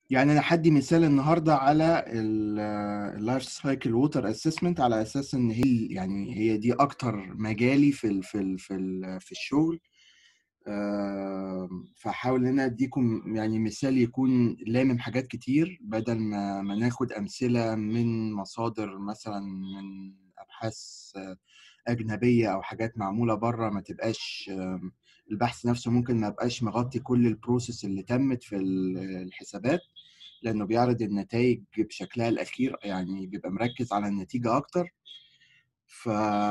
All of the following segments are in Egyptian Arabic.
يعني انا حدي مثال النهارده على اللايف سايكل ووتر اسسمنت على اساس ان هي يعني هي دي اكتر مجالي في ال في ال في ال في الشغل آم، فحاول ان انا اديكم يعني مثال يكون لامم حاجات كتير بدل ما ما ناخد امثله من مصادر مثلا من ابحاث آه، اجنبيه او حاجات معموله بره ما تبقاش آم، البحث نفسه ممكن ما يبقاش مغطي كل البروسيس اللي تمت في ال- الحسابات لانه بيعرض النتائج بشكلها الاخير يعني بيبقى مركز على النتيجه اكتر ف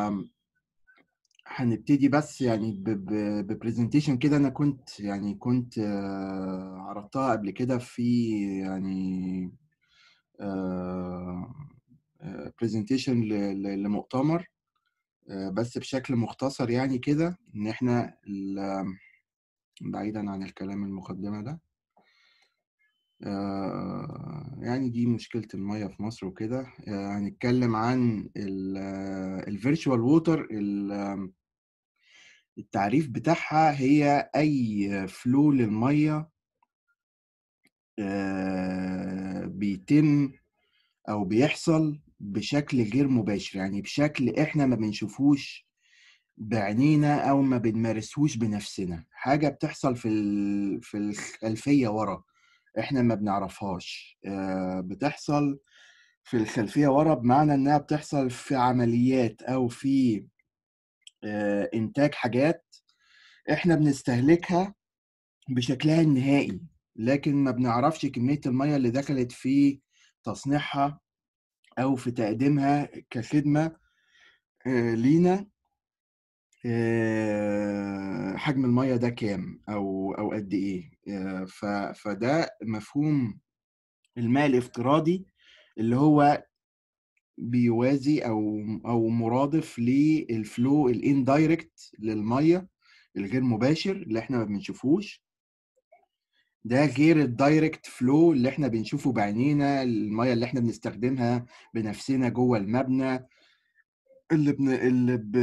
هنبتدي بس يعني ببرزنتيشن كده انا كنت يعني كنت آه، عرضتها قبل كده في يعني برزنتيشن لمؤتمر آه، بس بشكل مختصر يعني كده ان احنا ال- بعيدا عن الكلام المقدمة ده آه، يعني دي مشكلة المية في مصر وكده آه، هنتكلم عن الفيرتشوال ووتر التعريف بتاعها هي أي فلو للمية آه، بيتم أو بيحصل بشكل غير مباشر يعني بشكل إحنا ما بنشوفوش بعينينا أو ما بنمارسهوش بنفسنا حاجة بتحصل في ال- في الخلفية ورا إحنا ما بنعرفهاش آه، بتحصل في الخلفية ورا بمعنى إنها بتحصل في عمليات أو في آه، إنتاج حاجات إحنا بنستهلكها بشكلها النهائي لكن ما بنعرفش كمية المية اللي دخلت في تصنيعها أو في تقديمها كخدمة آه، لينا آه، حجم المية ده كام أو أو قد إيه آه، ف- فده مفهوم الماء الافتراضي اللي هو بيوازي أو أو مرادف للفلو الاندايركت للمية الغير مباشر اللي احنا ما بنشوفوش ده غير الدايركت فلو اللي احنا بنشوفه بعينينا المية اللي احنا بنستخدمها بنفسنا جوه المبنى اللي بن... اللي ب...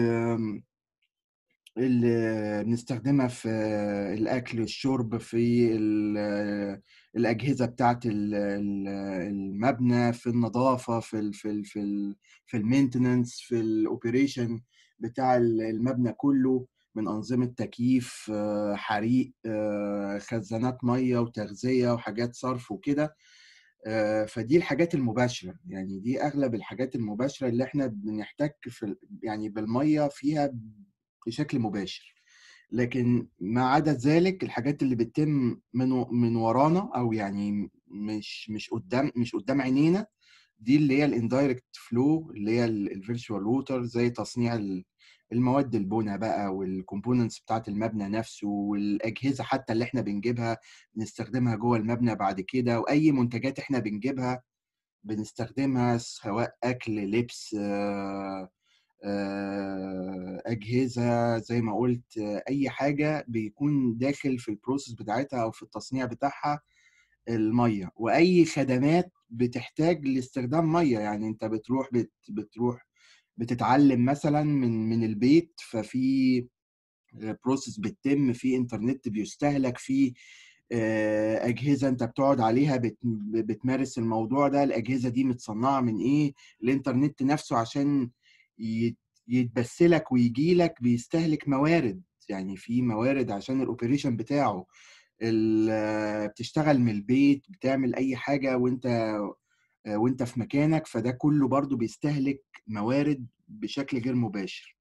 اللي بنستخدمها في الأكل الشرب في ال... الأجهزة بتاعة ال- ال- المبنى في النظافة في ال... في ال... في ال... في المينتننس في الأوبريشن بتاع المبنى كله من أنظمة تكييف آه، حريق آه، خزانات مية وتغذية وحاجات صرف وكده آه، فدي الحاجات المباشرة يعني دي أغلب الحاجات المباشرة اللي احنا بنحتك في ال- يعني بالمية فيها بشكل مباشر لكن ما عدا ذلك الحاجات اللي بتتم من و- من ورانا او يعني مش مش قدام مش قدام عينينا دي اللي هي الاندايركت فلو اللي هي الفيرتشوال ووتر زي تصنيع ال- المواد البناء بقى والكومبوننتس بتاعت المبنى نفسه والاجهزه حتى اللي احنا بنجيبها بنستخدمها جوه المبنى بعد كده واي منتجات احنا بنجيبها بنستخدمها سواء اكل لبس آه، آه، اجهزه زي ما قلت آه، اي حاجه بيكون داخل في البروسيس بتاعتها او في التصنيع بتاعها الميه واي خدمات بتحتاج لاستخدام ميه يعني انت بتروح بت بتروح بتتعلم مثلا من من البيت ففي بروسيس بتتم في انترنت بيستهلك في آه، اجهزه انت بتقعد عليها بت- بتمارس الموضوع ده الاجهزه دي متصنعه من ايه الانترنت نفسه عشان يت- يتبثلك ويجي لك بيستهلك موارد يعني في موارد عشان الاوبريشن بتاعه ال- بتشتغل من البيت بتعمل اي حاجه وانت وانت في مكانك فده كله برضو بيستهلك موارد بشكل غير مباشر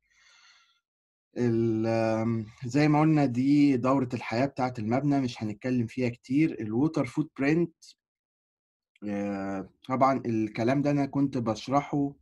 ال- زي ما قلنا دي دورة الحياة بتاعت المبنى مش هنتكلم فيها كتير الووتر فوت برينت طبعا الكلام ده انا كنت بشرحه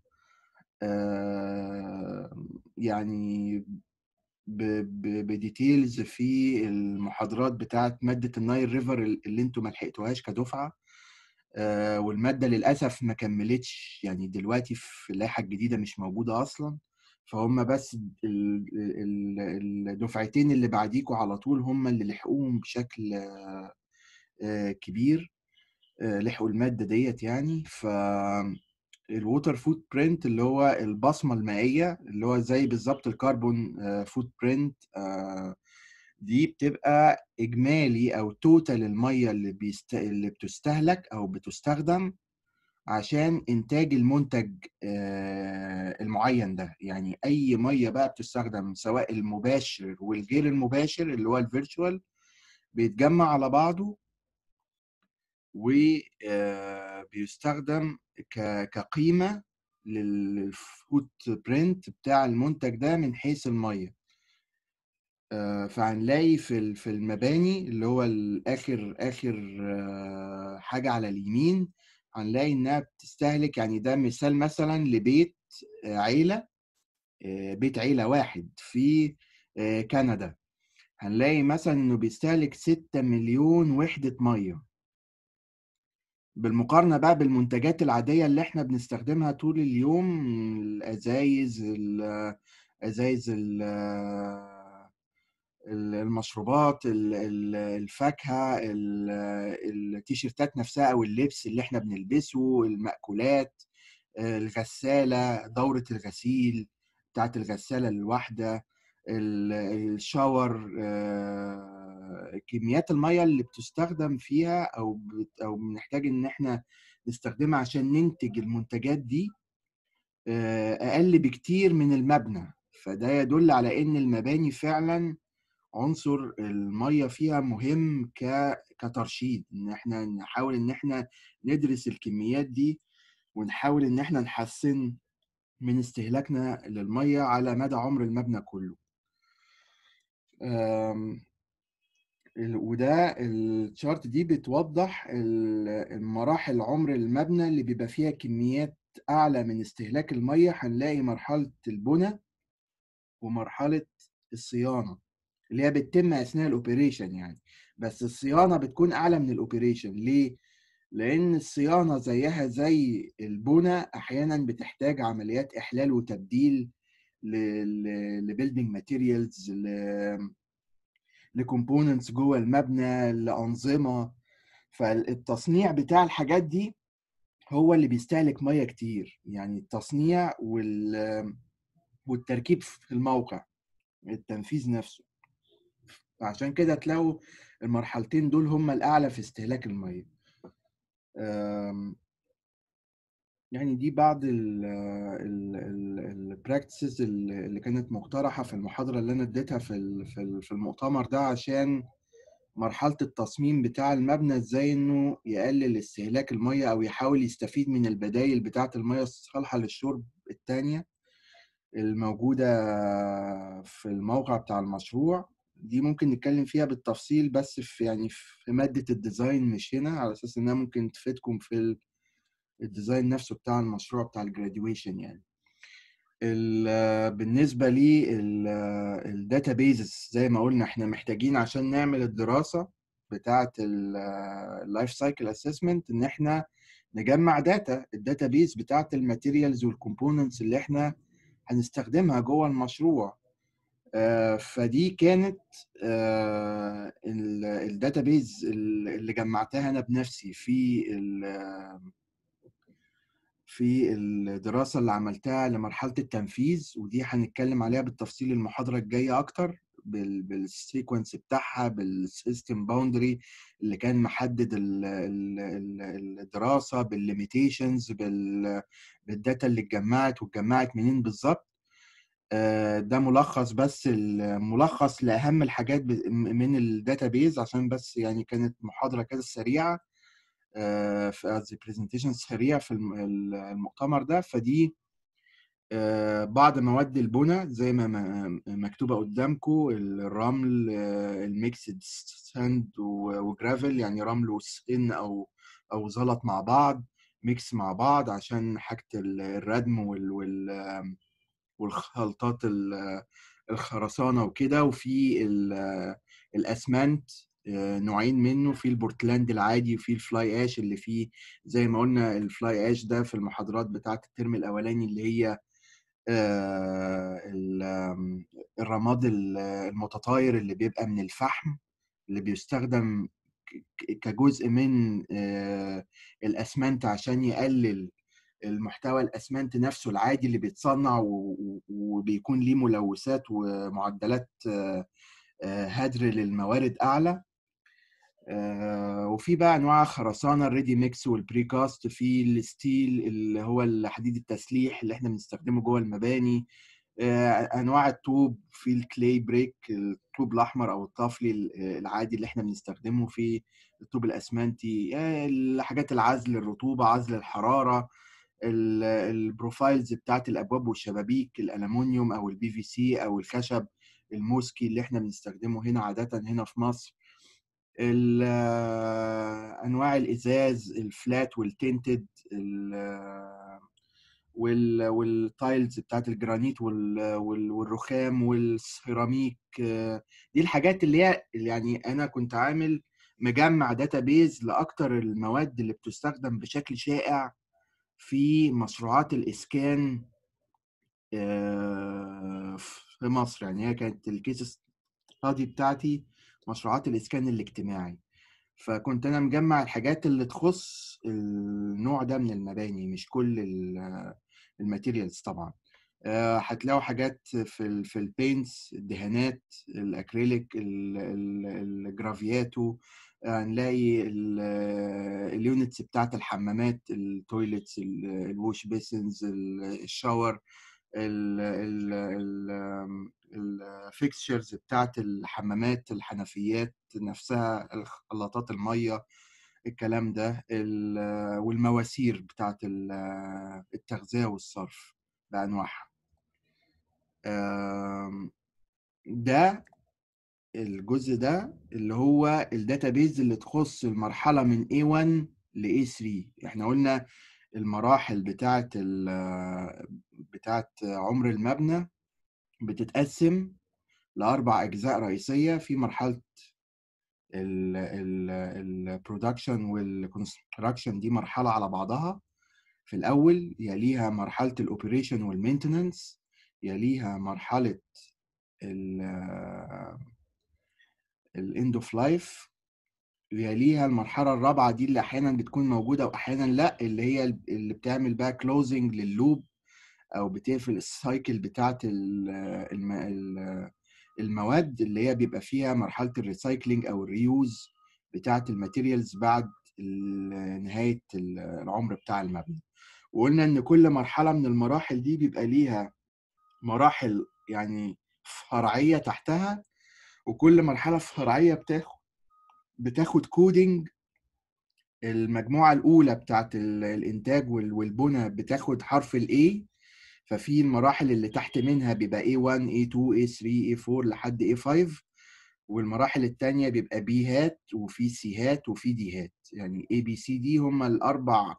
آه، يعني ب- ب- بديتيلز في المحاضرات بتاعت مادة النايل ريفر اللي انتوا ما لحقتوهاش كدفعة آه، والمادة للأسف ما كملتش يعني دلوقتي في اللائحة الجديدة مش موجودة أصلا فهم بس ال- ال- الدفعتين اللي بعديكوا على طول هم اللي لحقوهم بشكل آه، آه، كبير آه، لحقوا المادة ديت يعني ف الووتر فوت برينت اللي هو البصمة المائية اللي هو زي بالظبط الكربون فوت برينت دي بتبقى اجمالي او توتال الميه اللي بيست... اللي بتستهلك او بتستخدم عشان انتاج المنتج آه، المعين ده يعني اي ميه بقى بتستخدم سواء المباشر والغير المباشر اللي هو الفيرتشوال بيتجمع على بعضه وبيستخدم كقيمه للفوت برنت بتاع المنتج ده من حيث الميه آه، فهنلاقي في في المباني اللي هو الاخر اخر آه، حاجه على اليمين هنلاقي انها بتستهلك يعني ده مثال مثلا لبيت آه، عيله بيت عيله واحد في كندا هنلاقي مثلا انه بيستهلك 6 مليون وحده ميه بالمقارنه بقى بالمنتجات العاديه اللي احنا بنستخدمها طول اليوم الازايز الازايز المشروبات الفاكهه التيشيرتات نفسها او اللبس اللي احنا بنلبسه المأكولات الغساله دوره الغسيل بتاعت الغساله الواحده الشاور آه، كميات الميه اللي بتستخدم فيها او او بنحتاج ان احنا نستخدمها عشان ننتج المنتجات دي آه، اقل بكتير من المبنى فده يدل على ان المباني فعلا عنصر الميه فيها مهم ك كترشيد ان احنا نحاول ان احنا ندرس الكميات دي ونحاول ان احنا نحسن من استهلاكنا للميه على مدى عمر المبنى كله وده الشارت دي بتوضح المراحل عمر المبنى اللي بيبقى فيها كميات اعلى من استهلاك الميه هنلاقي مرحله البنى ومرحله الصيانه اللي هي بتتم اثناء الاوبريشن يعني بس الصيانه بتكون اعلى من الاوبريشن ليه لان الصيانه زيها زي البنى احيانا بتحتاج عمليات احلال وتبديل لبيلدينج ماتيريالز لكومبوننتس جوه المبنى لانظمه فالتصنيع بتاع الحاجات دي هو اللي بيستهلك ميه كتير يعني التصنيع وال والتركيب في الموقع التنفيذ نفسه عشان كده تلاقوا المرحلتين دول هم الأعلى في استهلاك المية يعني دي بعض البراكتسز اللي كانت مقترحة في المحاضرة اللي أنا اديتها في في المؤتمر ده عشان مرحلة التصميم بتاع المبنى ازاي انه يقلل استهلاك المية او يحاول يستفيد من البدائل بتاعة المية الصالحة للشرب التانية الموجودة في الموقع بتاع المشروع دي ممكن نتكلم فيها بالتفصيل بس في يعني في مادة الديزاين مش هنا على أساس إنها ممكن تفيدكم في الديزاين نفسه بتاع المشروع بتاع الجراديويشن يعني بالنسبة لي الداتابيزز زي ما قلنا احنا محتاجين عشان نعمل الدراسة بتاعة اللايف سايكل اسسمنت ان احنا نجمع داتا الداتابيز بتاعة الماتيريالز والكومبوننتس اللي احنا هنستخدمها جوه المشروع آه، فدي كانت آه، الداتابيز اللي جمعتها انا بنفسي في في الدراسه اللي عملتها لمرحله التنفيذ ودي هنتكلم عليها بالتفصيل المحاضره الجايه اكتر بالسيكونس بتاعها بالسيستم باوندري اللي كان محدد الدراسه بالليميتيشنز بالداتا اللي اتجمعت واتجمعت منين بالظبط آه، ده ملخص بس الملخص لاهم الحاجات من الداتابيز عشان بس يعني كانت محاضره كده سريعه آه، في قصدي برزنتيشن سريع في المؤتمر ده فدي آه، بعض مواد البناء زي ما مكتوبه قدامكم الرمل الميكسد ساند وجرافل يعني رمل وسن او او زلط مع بعض ميكس مع بعض عشان حاجه الردم وال والخلطات الخرسانه وكده وفي الاسمنت آه، نوعين منه في البورتلاند العادي وفي الفلاي اش اللي فيه زي ما قلنا الفلاي اش ده في المحاضرات بتاعه الترم الاولاني اللي هي آه، الرماد المتطاير اللي بيبقى من الفحم اللي بيستخدم كجزء من آه، الاسمنت عشان يقلل المحتوى الاسمنت نفسه العادي اللي بيتصنع وبيكون ليه ملوثات ومعدلات هدر للموارد اعلى وفي بقى انواع خرسانه الريدي ميكس والبريكاست في الستيل اللي هو الحديد التسليح اللي احنا بنستخدمه جوه المباني انواع الطوب في الكلي بريك الطوب الاحمر او الطفلي العادي اللي احنا بنستخدمه في الطوب الاسمنتي الحاجات العزل الرطوبه عزل الحراره البروفايلز بتاعت الابواب والشبابيك الالومنيوم او البي في سي او الخشب الموسكي اللي احنا بنستخدمه هنا عاده هنا في مصر انواع الازاز الفلات والتنتد والتايلز بتاعت الجرانيت والرخام والسيراميك دي الحاجات اللي هي يعني انا كنت عامل مجمع داتابيز لاكتر المواد اللي بتستخدم بشكل شائع في مشروعات الاسكان في مصر يعني هي كانت الكيس ستادي بتاعتي مشروعات الاسكان الاجتماعي فكنت انا مجمع الحاجات اللي تخص النوع ده من المباني مش كل الماتيريالز طبعا هتلاقوا حاجات في ال في البينتس الدهانات الاكريليك الجرافياتو هنلاقي اليونتس بتاعت الحمامات التويلتس الووش بيسنز الشاور الفيكسشرز بتاعت الحمامات الحنفيات نفسها خلاطات الميه الكلام ده والمواسير بتاعت التغذيه والصرف بانواعها ده الجزء ده اللي هو الداتابيز اللي تخص المرحله من A1 ل A3 احنا قلنا المراحل بتاعت بتاعت عمر المبنى بتتقسم لاربع اجزاء رئيسيه في مرحله البرودكشن والكونستراكشن دي مرحله على بعضها في الاول يليها مرحله الاوبريشن والمينتننس يليها مرحله الاند اوف لايف يليها المرحله الرابعه دي اللي احيانا بتكون موجوده واحيانا لا اللي هي اللي بتعمل بقى كلوزنج لللوب او بتقفل السايكل بتاعت المواد اللي هي بيبقى فيها مرحله الريسايكلينج او الريوز بتاعت الماتيريالز بعد نهايه العمر بتاع المبنى وقلنا ان كل مرحله من المراحل دي بيبقى ليها مراحل يعني فرعيه تحتها وكل مرحله فرعيه بتاخد بتاخد كودينج المجموعه الاولى بتاعت الانتاج والبنى بتاخد حرف الاي ففي المراحل اللي تحت منها بيبقى A1 A2 A3 A4 لحد A5 والمراحل الثانيه بيبقى بي هات وفي سي هات وفي دي هات يعني A B C D هم الاربع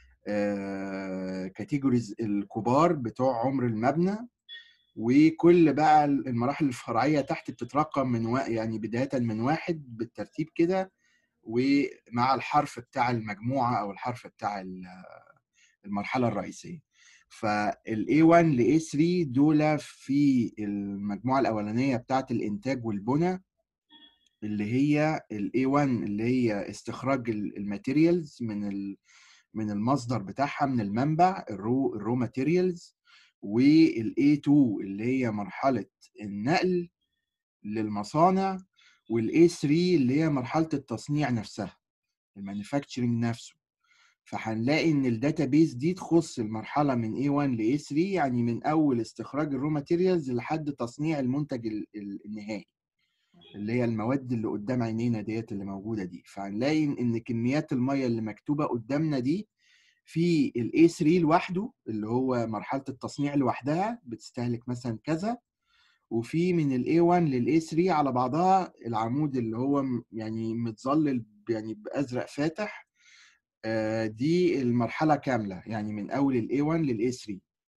كاتيجوريز الكبار بتوع عمر المبنى وكل بقى المراحل الفرعيه تحت بتترقم من و... يعني بدايه من واحد بالترتيب كده ومع الحرف بتاع المجموعه او الحرف بتاع المرحله الرئيسيه فال A1 ل A3 دول في المجموعه الاولانيه بتاعه الانتاج والبنى اللي هي ال A1 اللي هي استخراج الماتيريالز من من المصدر بتاعها من المنبع الرو الرو ماتيريالز وال A2 اللي هي مرحله النقل للمصانع وال A3 اللي هي مرحله التصنيع نفسها المانيفاكتشرنج نفسه فهنلاقي ان الداتابيز دي تخص المرحله من A1 ل A3 يعني من اول استخراج الرو ماتيريالز لحد تصنيع المنتج النهائي اللي هي المواد اللي قدام عينينا ديت اللي موجوده دي فهنلاقي ان كميات الميه اللي مكتوبه قدامنا دي في ال A3 لوحده اللي هو مرحله التصنيع لوحدها بتستهلك مثلا كذا وفي من ال A1 لل A3 على بعضها العمود اللي هو يعني متظلل يعني بازرق فاتح دي المرحلة كاملة يعني من أول ال A1 لل A3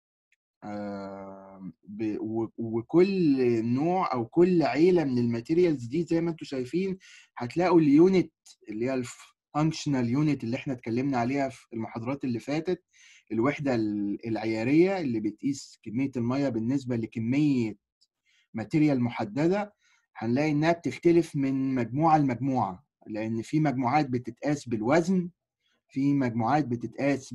وكل نوع أو كل عيلة من الماتيريالز دي زي ما انتم شايفين هتلاقوا اليونت اللي هي الفانكشنال يونت اللي احنا اتكلمنا عليها في المحاضرات اللي فاتت الوحدة العيارية اللي بتقيس كمية المية بالنسبة لكمية ماتيريال محددة هنلاقي انها بتختلف من مجموعة لمجموعة لأن في مجموعات بتتقاس بالوزن في مجموعات بتتقاس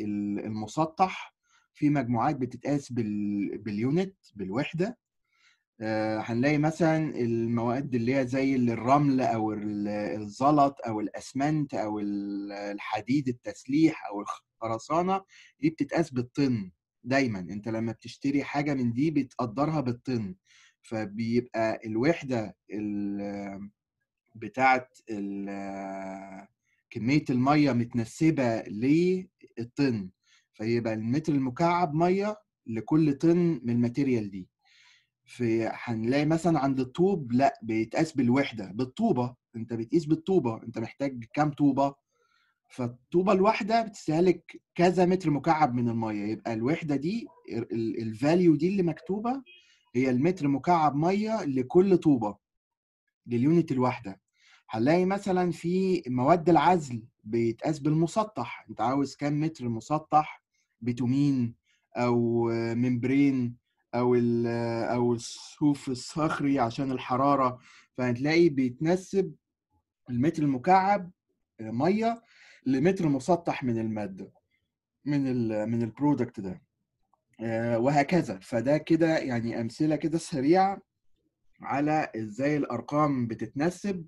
بالمسطح في مجموعات بتتقاس باليونت بالوحده آه، هنلاقي مثلا المواد اللي هي زي الرمل او ال- الزلط او الاسمنت او ال- الحديد التسليح او الخرسانه دي بتتقاس بالطن دايما انت لما بتشتري حاجه من دي بتقدرها بالطن فبيبقى الوحده ال- بتاعت ال- كميه الميه متنسبه للطن فيبقى المتر المكعب ميه لكل طن من الماتيريال دي في هنلاقي مثلا عند الطوب لا بيتقاس بالوحده بالطوبه انت بتقيس بالطوبه انت محتاج كام طوبه فالطوبه الواحده بتستهلك كذا متر مكعب من الميه يبقى الوحده دي الفاليو دي اللي مكتوبه هي المتر مكعب ميه لكل طوبه لليونت الواحده هنلاقي مثلا في مواد العزل بيتقاس بالمسطح انت عاوز كام متر مسطح بتومين او ممبرين او ال- او الصوف الصخري عشان الحراره فهتلاقي بيتنسب المتر المكعب ميه لمتر مسطح من الماده من ال من البرودكت ده آه، وهكذا فده كده يعني امثله كده سريعه على ازاي الارقام بتتنسب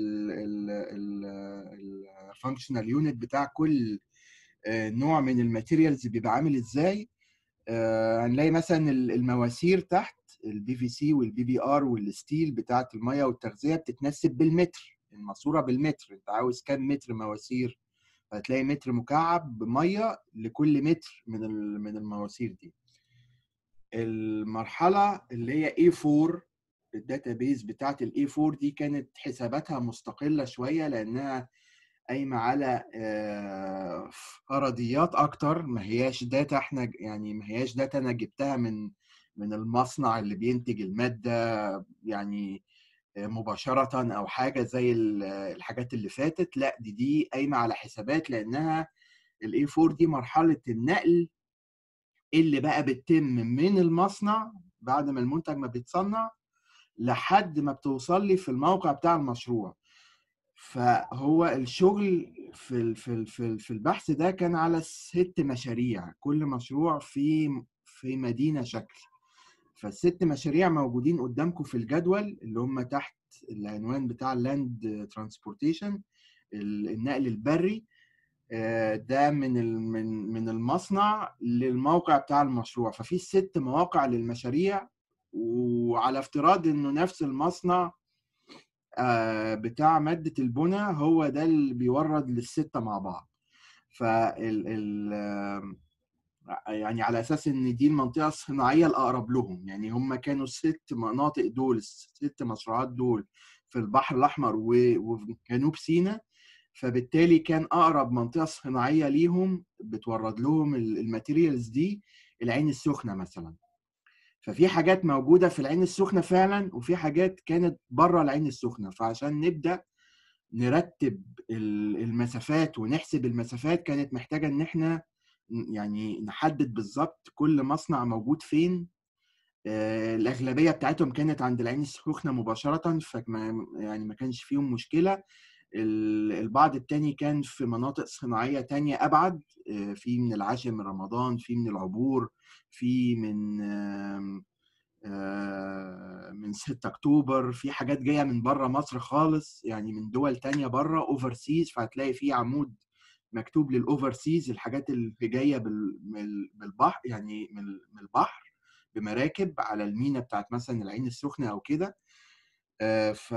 الفانكشنال يونت بتاع كل آه، نوع من الماتيريالز بيبقى عامل ازاي آه، هنلاقي مثلا ال- المواسير تحت البي في سي والبي بي ار والستيل بتاعه الميه والتغذيه بتتنسب بالمتر الماسوره بالمتر انت عاوز كام متر مواسير هتلاقي متر مكعب ميه لكل متر من ال- من المواسير دي المرحله اللي هي A4 الداتابيز بتاعت الاي 4 دي كانت حساباتها مستقله شويه لانها قايمه على آه، فرضيات اكتر ما هياش داتا احنا ج- يعني ما هياش داتا انا جبتها من من المصنع اللي بينتج الماده يعني آه، مباشره او حاجه زي ال- الحاجات اللي فاتت لا دي دي قايمه على حسابات لانها الاي 4 دي مرحله النقل اللي بقى بتتم من المصنع بعد ما المنتج ما بيتصنع لحد ما بتوصل لي في الموقع بتاع المشروع فهو الشغل في ال- في ال- في ال- في البحث ده كان على ست مشاريع كل مشروع في في مدينة شكل فالست مشاريع موجودين قدامكم في الجدول اللي هم تحت العنوان بتاع اللاند ترانسبورتيشن النقل البري آه، ده من ال- من من المصنع للموقع بتاع المشروع ففي ست مواقع للمشاريع وعلى افتراض انه نفس المصنع آه، بتاع مادة البنى هو ده اللي بيورد للستة مع بعض فال ال آم، يعني على اساس ان دي المنطقه الصناعيه الاقرب لهم يعني هم كانوا الست مناطق دول الست مشروعات دول في البحر الاحمر و- وفي جنوب سيناء فبالتالي كان اقرب منطقه صناعيه ليهم بتورد لهم ال- الماتيريالز دي العين السخنه مثلا ففي حاجات موجوده في العين السخنه فعلا وفي حاجات كانت بره العين السخنه فعشان نبدا نرتب ال- المسافات ونحسب المسافات كانت محتاجه ان احنا ن- يعني نحدد بالظبط كل مصنع موجود فين آه، الأغلبية بتاعتهم كانت عند العين السخنة مباشرة فما يعني ما كانش فيهم مشكلة ال- البعض التاني كان في مناطق صناعية تانية أبعد آه، في من العاشر من رمضان في من العبور في من آم، آه، من 6 أكتوبر في حاجات جاية من بره مصر خالص يعني من دول تانية بره أوفرسيز فهتلاقي في عمود مكتوب للأوفرسيز الحاجات اللي جاية بال- من- بالبحر يعني من من البحر بمراكب على المينا بتاعت مثلا العين السخنة أو كده آه، ف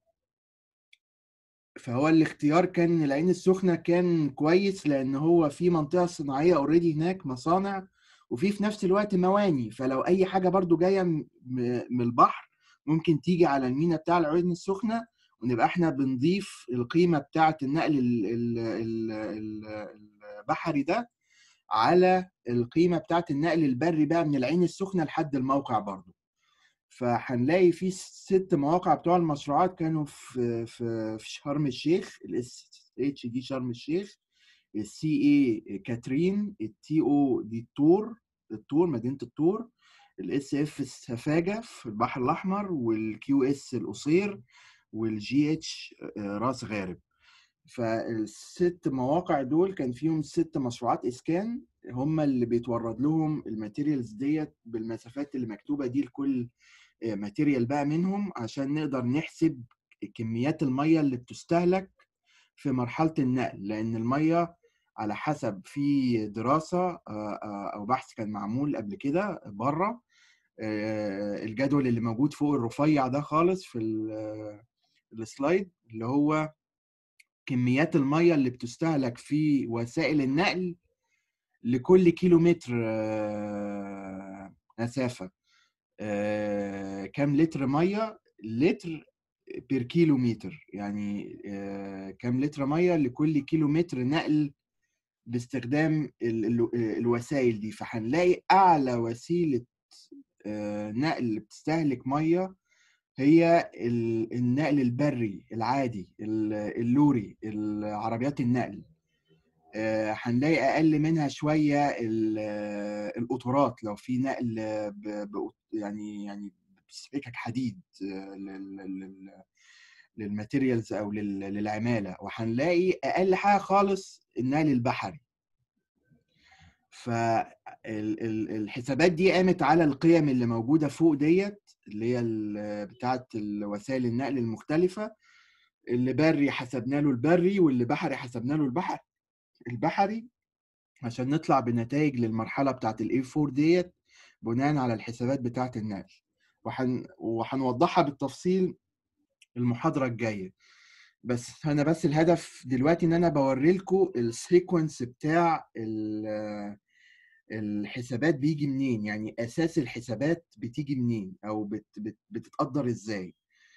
فهو الاختيار كان العين السخنة كان كويس لأن هو في منطقة صناعية اوريدي هناك مصانع وفي في نفس الوقت مواني فلو أي حاجة برضو جاية م- م- من البحر ممكن تيجي على المينا بتاع العين السخنة ونبقى احنا بنضيف القيمة بتاعة النقل ال- ال- ال- ال- البحري ده على القيمة بتاعة النقل البري بقى من العين السخنة لحد الموقع برضو فهنلاقي في ست مواقع بتوع المشروعات كانوا في في في شرم الشيخ الاس اتش دي شرم الشيخ السي اي كاترين التي او دي الطور الطور مدينه الطور الاس اف السفاجه في البحر الاحمر والكيو اس القصير والجي اتش راس غارب فالست مواقع دول كان فيهم ست مشروعات اسكان هم اللي بيتورد لهم الماتيريالز ديت بالمسافات اللي مكتوبه دي لكل ماتيريال بقى منهم عشان نقدر نحسب كميات الميه اللي بتستهلك في مرحله النقل لان الميه على حسب في دراسه او بحث كان معمول قبل كده بره الجدول اللي موجود فوق الرفيع ده خالص في السلايد اللي هو كميات الميه اللي بتستهلك في وسائل النقل لكل كيلو متر مسافه كام لتر ميه لتر بير كيلو متر يعني كام لتر ميه لكل كيلو متر نقل باستخدام الوسائل دي فهنلاقي اعلى وسيله نقل بتستهلك ميه هي النقل البري العادي اللوري العربيات النقل هنلاقي اقل منها شويه القطورات لو في نقل يعني يعني بسكك حديد للماتيريالز او للعماله وهنلاقي اقل حاجه خالص النقل البحري فالحسابات دي قامت على القيم اللي موجوده فوق ديت اللي هي بتاعه الوسائل النقل المختلفه اللي بري حسبنا له البري واللي بحري حسبنا له البحر البحري عشان نطلع بنتائج للمرحله بتاعه الاي 4 ديت بناء على الحسابات بتاعه النقل وحن وهنوضحها بالتفصيل المحاضره الجايه بس انا بس الهدف دلوقتي ان انا بوري لكم السيكونس بتاع الحسابات بيجي منين يعني اساس الحسابات بتيجي منين او بت بت بتتقدر ازاي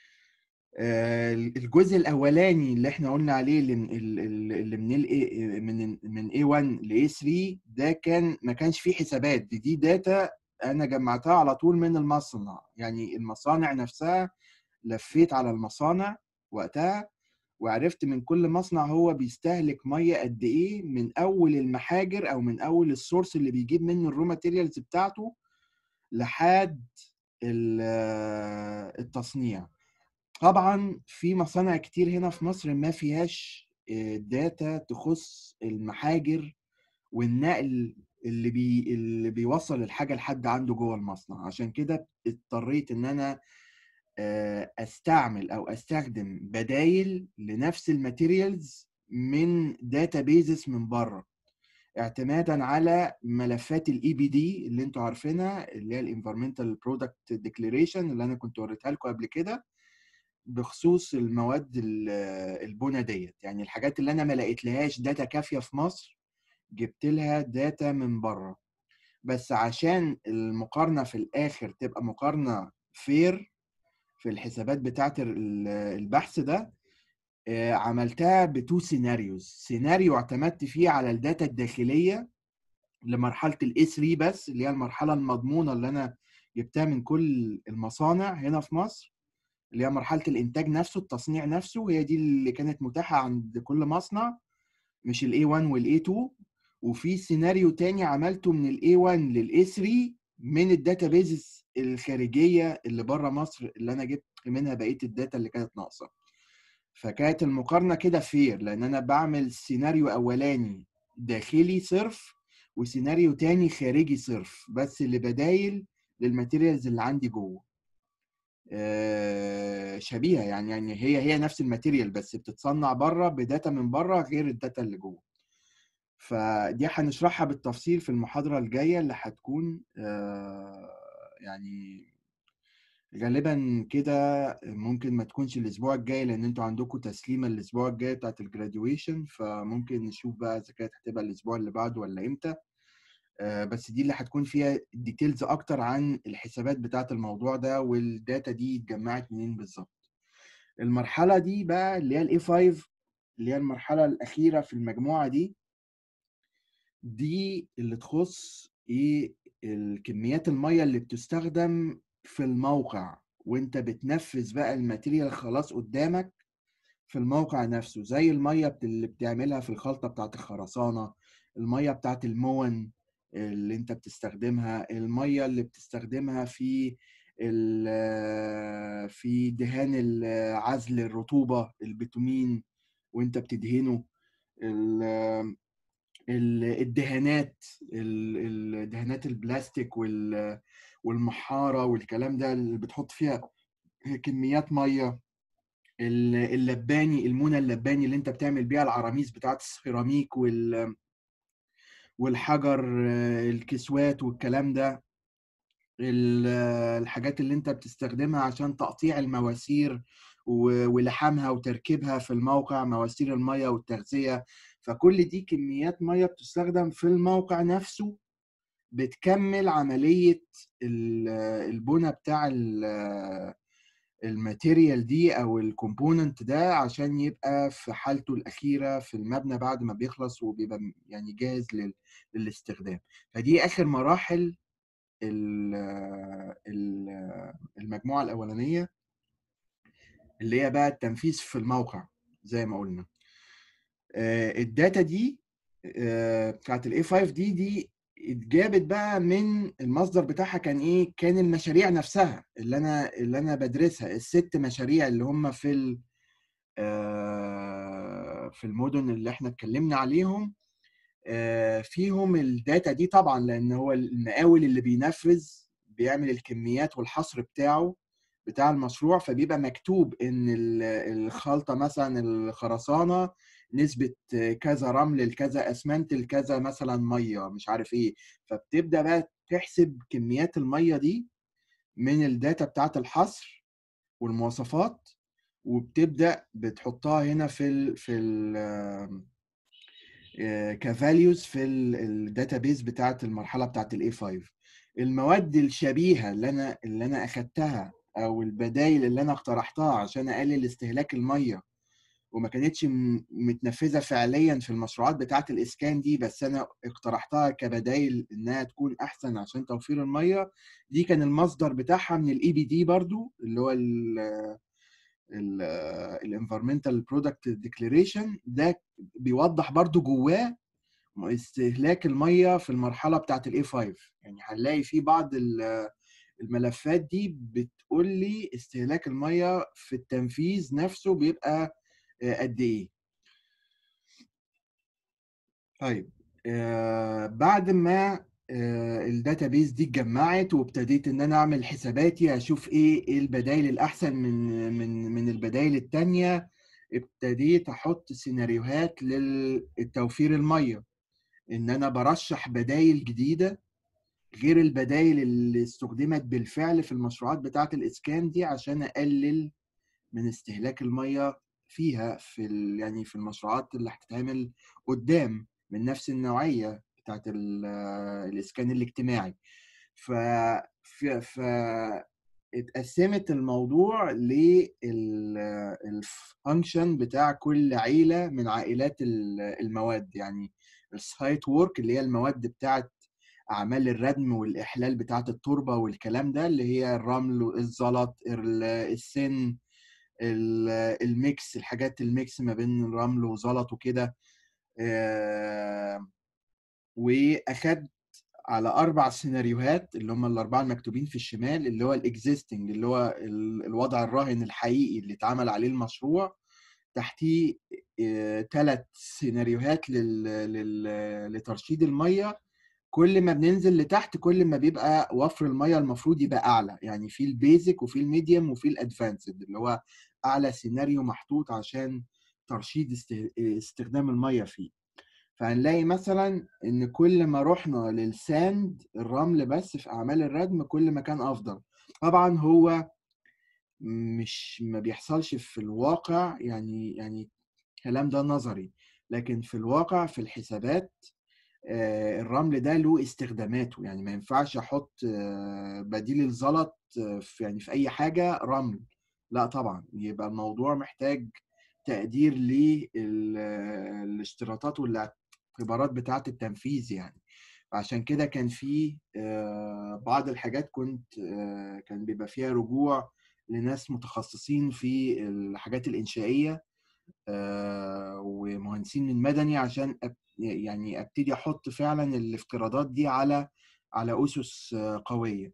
الجزء الاولاني اللي احنا قلنا عليه اللي من ال من من A1 ل A3 ده كان ما كانش فيه حسابات دي, دي داتا انا جمعتها على طول من المصنع يعني المصانع نفسها لفيت على المصانع وقتها وعرفت من كل مصنع هو بيستهلك ميه قد ايه من اول المحاجر او من اول السورس اللي بيجيب منه الرو ماتيريالز بتاعته لحد التصنيع طبعا في مصانع كتير هنا في مصر ما فيهاش داتا تخص المحاجر والنقل اللي بي اللي بيوصل الحاجه لحد عنده جوه المصنع عشان كده اضطريت ان انا استعمل او استخدم بدايل لنفس الماتيريالز من داتا بيزس من بره اعتمادا على ملفات الاي بي دي اللي انتوا عارفينها اللي هي الانفيرمنتال برودكت ديكليريشن اللي انا كنت وريتها لكم قبل كده بخصوص المواد البنى ديت يعني الحاجات اللي انا ما لقيتلهاش داتا كافيه في مصر جبت لها داتا من بره بس عشان المقارنه في الاخر تبقى مقارنه فير في الحسابات بتاعت البحث ده عملتها بتو سيناريوز سيناريو اعتمدت فيه على الداتا الداخليه لمرحله الاي 3 بس اللي هي المرحله المضمونه اللي انا جبتها من كل المصانع هنا في مصر اللي هي مرحله الانتاج نفسه التصنيع نفسه هي دي اللي كانت متاحه عند كل مصنع مش الاي 1 والاي 2 وفي سيناريو تاني عملته من الاي 1 للاي 3 من الداتا بيزز الخارجيه اللي بره مصر اللي انا جبت منها بقيه الداتا اللي كانت ناقصه فكانت المقارنه كده فير لان انا بعمل سيناريو اولاني داخلي صرف وسيناريو تاني خارجي صرف بس اللي بدايل للماتيريالز اللي عندي جوه شبيهه يعني يعني هي هي نفس الماتيريال بس بتتصنع بره بداتا من بره غير الداتا اللي جوه فدي هنشرحها بالتفصيل في المحاضره الجايه اللي هتكون يعني غالبا كده ممكن ما تكونش الاسبوع الجاي لان انتوا عندكم تسليمه الاسبوع الجاي بتاعت الجراديويشن فممكن نشوف بقى اذا كانت هتبقى الاسبوع اللي بعده ولا امتى بس دي اللي هتكون فيها ديتيلز اكتر عن الحسابات بتاعت الموضوع ده والداتا دي اتجمعت منين بالظبط المرحله دي بقى اللي هي الاي 5 اللي هي المرحله الاخيره في المجموعه دي دي اللي تخص ايه الكميات الميه اللي بتستخدم في الموقع وانت بتنفذ بقى الماتيريال خلاص قدامك في الموقع نفسه زي الميه اللي بتعملها في الخلطه بتاعت الخرسانه الميه بتاعت المون اللي انت بتستخدمها الميه اللي بتستخدمها في في دهان عزل الرطوبه البتومين وانت بتدهنه الدهانات الدهانات البلاستيك والمحاره والكلام ده اللي بتحط فيها كميات ميه اللباني المونه اللباني اللي انت بتعمل بيها العراميس بتاعت السيراميك وال والحجر الكسوات والكلام ده الحاجات اللي انت بتستخدمها عشان تقطيع المواسير ولحامها وتركيبها في الموقع مواسير الميه والتغذيه فكل دي كميات ميه بتستخدم في الموقع نفسه بتكمل عمليه البنى بتاع الماتيريال دي او الكومبوننت ده عشان يبقى في حالته الاخيره في المبنى بعد ما بيخلص وبيبقى يعني جاهز للاستخدام فدي اخر مراحل المجموعه الاولانيه اللي هي بقى التنفيذ في الموقع زي ما قلنا الداتا دي بتاعت الاي 5 دي دي اتجابت بقى من المصدر بتاعها كان ايه كان المشاريع نفسها اللي انا اللي انا بدرسها الست مشاريع اللي هم في في المدن اللي احنا اتكلمنا عليهم فيهم الداتا دي طبعا لان هو المقاول اللي بينفذ بيعمل الكميات والحصر بتاعه بتاع المشروع فبيبقى مكتوب ان الخلطه مثلا الخرسانه نسبه كذا رمل لكذا اسمنت لكذا مثلا ميه مش عارف ايه فبتبدا بقى تحسب كميات الميه دي من الداتا بتاعه الحصر والمواصفات وبتبدا بتحطها هنا في ال في ال كفاليوز في الداتابيز بتاعه المرحله بتاعه الاي 5 المواد الشبيهه اللي انا اللي انا اخدتها او البدائل اللي انا اقترحتها عشان اقلل استهلاك الميه وما كانتش متنفذه فعليا في المشروعات بتاعه الاسكان دي بس انا اقترحتها كبدائل انها تكون احسن عشان توفير الميه دي كان المصدر بتاعها من الاي بي دي برضو اللي هو الانفيرمنتال برودكت ديكليريشن ده بيوضح برضو جواه استهلاك الميه في المرحله بتاعه الاي 5 يعني هنلاقي في بعض الملفات دي بتقول لي استهلاك الميه في التنفيذ نفسه بيبقى قد ايه طيب آه بعد ما آه الداتابيز دي اتجمعت وابتديت ان انا اعمل حساباتي اشوف ايه ايه البدائل الاحسن من من من البدائل التانية ابتديت احط سيناريوهات للتوفير الميه ان انا برشح بدائل جديده غير البدائل اللي استخدمت بالفعل في المشروعات بتاعه الاسكان دي عشان اقلل من استهلاك الميه فيها في يعني في المشروعات اللي هتتعمل قدام من نفس النوعيه بتاعت الاسكان الاجتماعي ف ف اتقسمت الموضوع للفانكشن بتاع كل عيله من عائلات المواد يعني السايت وورك اللي هي المواد بتاعت اعمال الردم والاحلال بتاعت التربه والكلام ده اللي هي الرمل الزلط السن الميكس الحاجات الميكس ما بين الرمل وزلط وكده واخدت على اربع سيناريوهات اللي هم الاربعه المكتوبين في الشمال اللي هو الاكزيستنج اللي هو الوضع الراهن الحقيقي اللي اتعمل عليه المشروع تحتيه ثلاث سيناريوهات لترشيد الميه كل ما بننزل لتحت كل ما بيبقى وفر الميه المفروض يبقى اعلى يعني في البيزك وفي الميديوم وفي الادفانسد اللي هو اعلى سيناريو محطوط عشان ترشيد استخدام الميه فيه فهنلاقي مثلا ان كل ما رحنا للساند الرمل بس في اعمال الردم كل ما كان افضل طبعا هو مش ما بيحصلش في الواقع يعني يعني الكلام ده نظري لكن في الواقع في الحسابات الرمل ده له استخداماته يعني ما ينفعش احط بديل الزلط في يعني في اي حاجه رمل لا طبعا يبقى الموضوع محتاج تقدير للاشتراطات والاعتبارات بتاعه التنفيذ يعني عشان كده كان في بعض الحاجات كنت كان بيبقى فيها رجوع لناس متخصصين في الحاجات الانشائيه ومهندسين من مدني عشان يعني ابتدي احط فعلا الافتراضات دي على على اسس قويه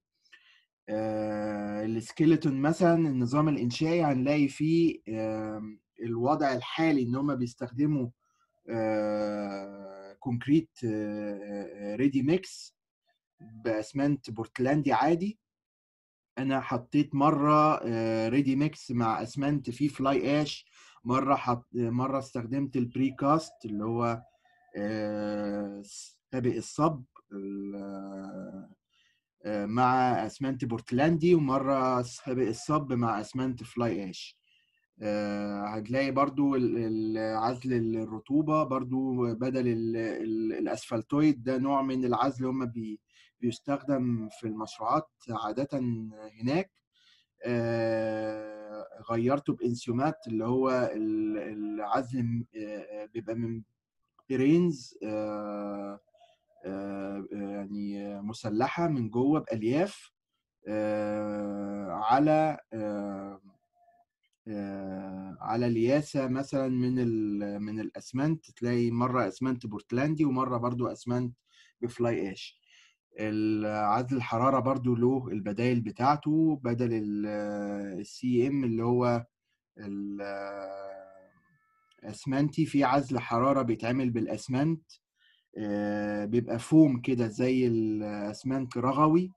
السكيلتون مثلا النظام الانشائي هنلاقي فيه الوضع الحالي ان هم بيستخدموا كونكريت ريدي ميكس باسمنت بورتلاندي عادي انا حطيت مره ريدي ميكس مع اسمنت فيه فلاي اش مره حط مره استخدمت البري كاست اللي هو سابق الصب مع اسمنت بورتلاندي ومره سابق الصب مع اسمنت فلاي اش هتلاقي برضو عزل الرطوبة برضو بدل الأسفلتويد ده نوع من العزل هم بي بيستخدم في المشروعات عادة هناك غيرته بانسيومات اللي هو العزل بيبقى من رينز يعني مسلحة من جوه بألياف على على الياسة مثلا من من الاسمنت تلاقي مره اسمنت بورتلاندي ومره برضو اسمنت بفلاي اش عزل الحراره برضو له البدائل بتاعته بدل السي ام اللي هو الاسمنتي في عزل حراره بيتعمل بالاسمنت بيبقى فوم كده زي الاسمنت رغوي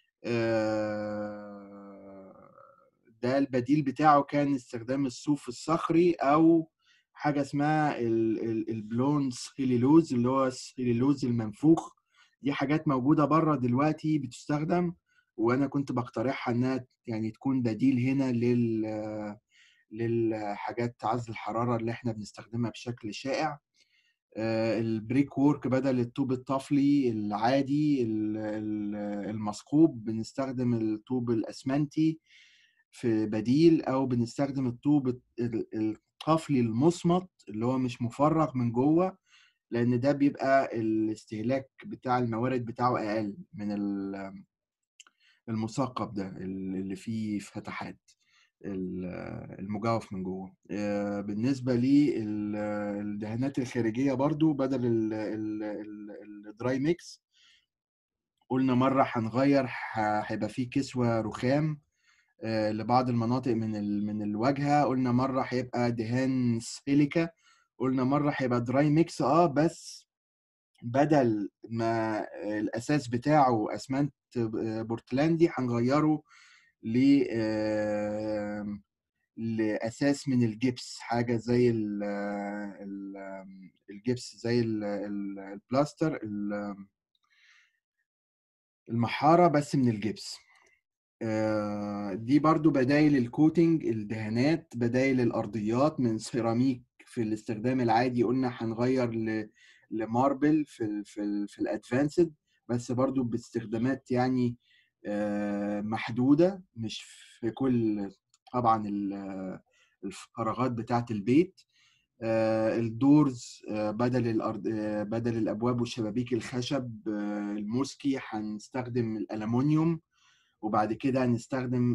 ده البديل بتاعه كان استخدام الصوف الصخري او حاجه اسمها البلون سيليلوز اللي هو السيليلوز المنفوخ دي حاجات موجوده بره دلوقتي بتستخدم وانا كنت بقترحها انها يعني تكون بديل هنا لل للحاجات عزل الحراره اللي احنا بنستخدمها بشكل شائع البريك وورك بدل الطوب الطفلي العادي المثقوب بنستخدم الطوب الاسمنتي في بديل او بنستخدم الطوب القفلي المصمت اللي هو مش مفرغ من جوه لان ده بيبقى الاستهلاك بتاع الموارد بتاعه اقل من المثقب ده اللي فيه فتحات المجوف من جوه بالنسبة للدهانات الخارجية برضو بدل الدراي ميكس قلنا مرة هنغير هيبقى فيه كسوة رخام لبعض المناطق من من الواجهه قلنا مره هيبقى دهان سيليكا قلنا مره هيبقى دراي ميكس اه بس بدل ما الاساس بتاعه اسمنت بورتلاندي هنغيره ل لاساس من الجبس حاجه زي ال الجبس زي البلاستر المحاره بس من الجبس دي برضو بدايل الكوتنج الدهانات بدايل الارضيات من سيراميك في الاستخدام العادي قلنا هنغير لماربل في ال في ال في الادفانسد بس برضو باستخدامات يعني محدوده مش في كل طبعا الفراغات بتاعه البيت الدورز بدل الارض بدل الابواب والشبابيك الخشب الموسكي هنستخدم الالومنيوم وبعد كده هنستخدم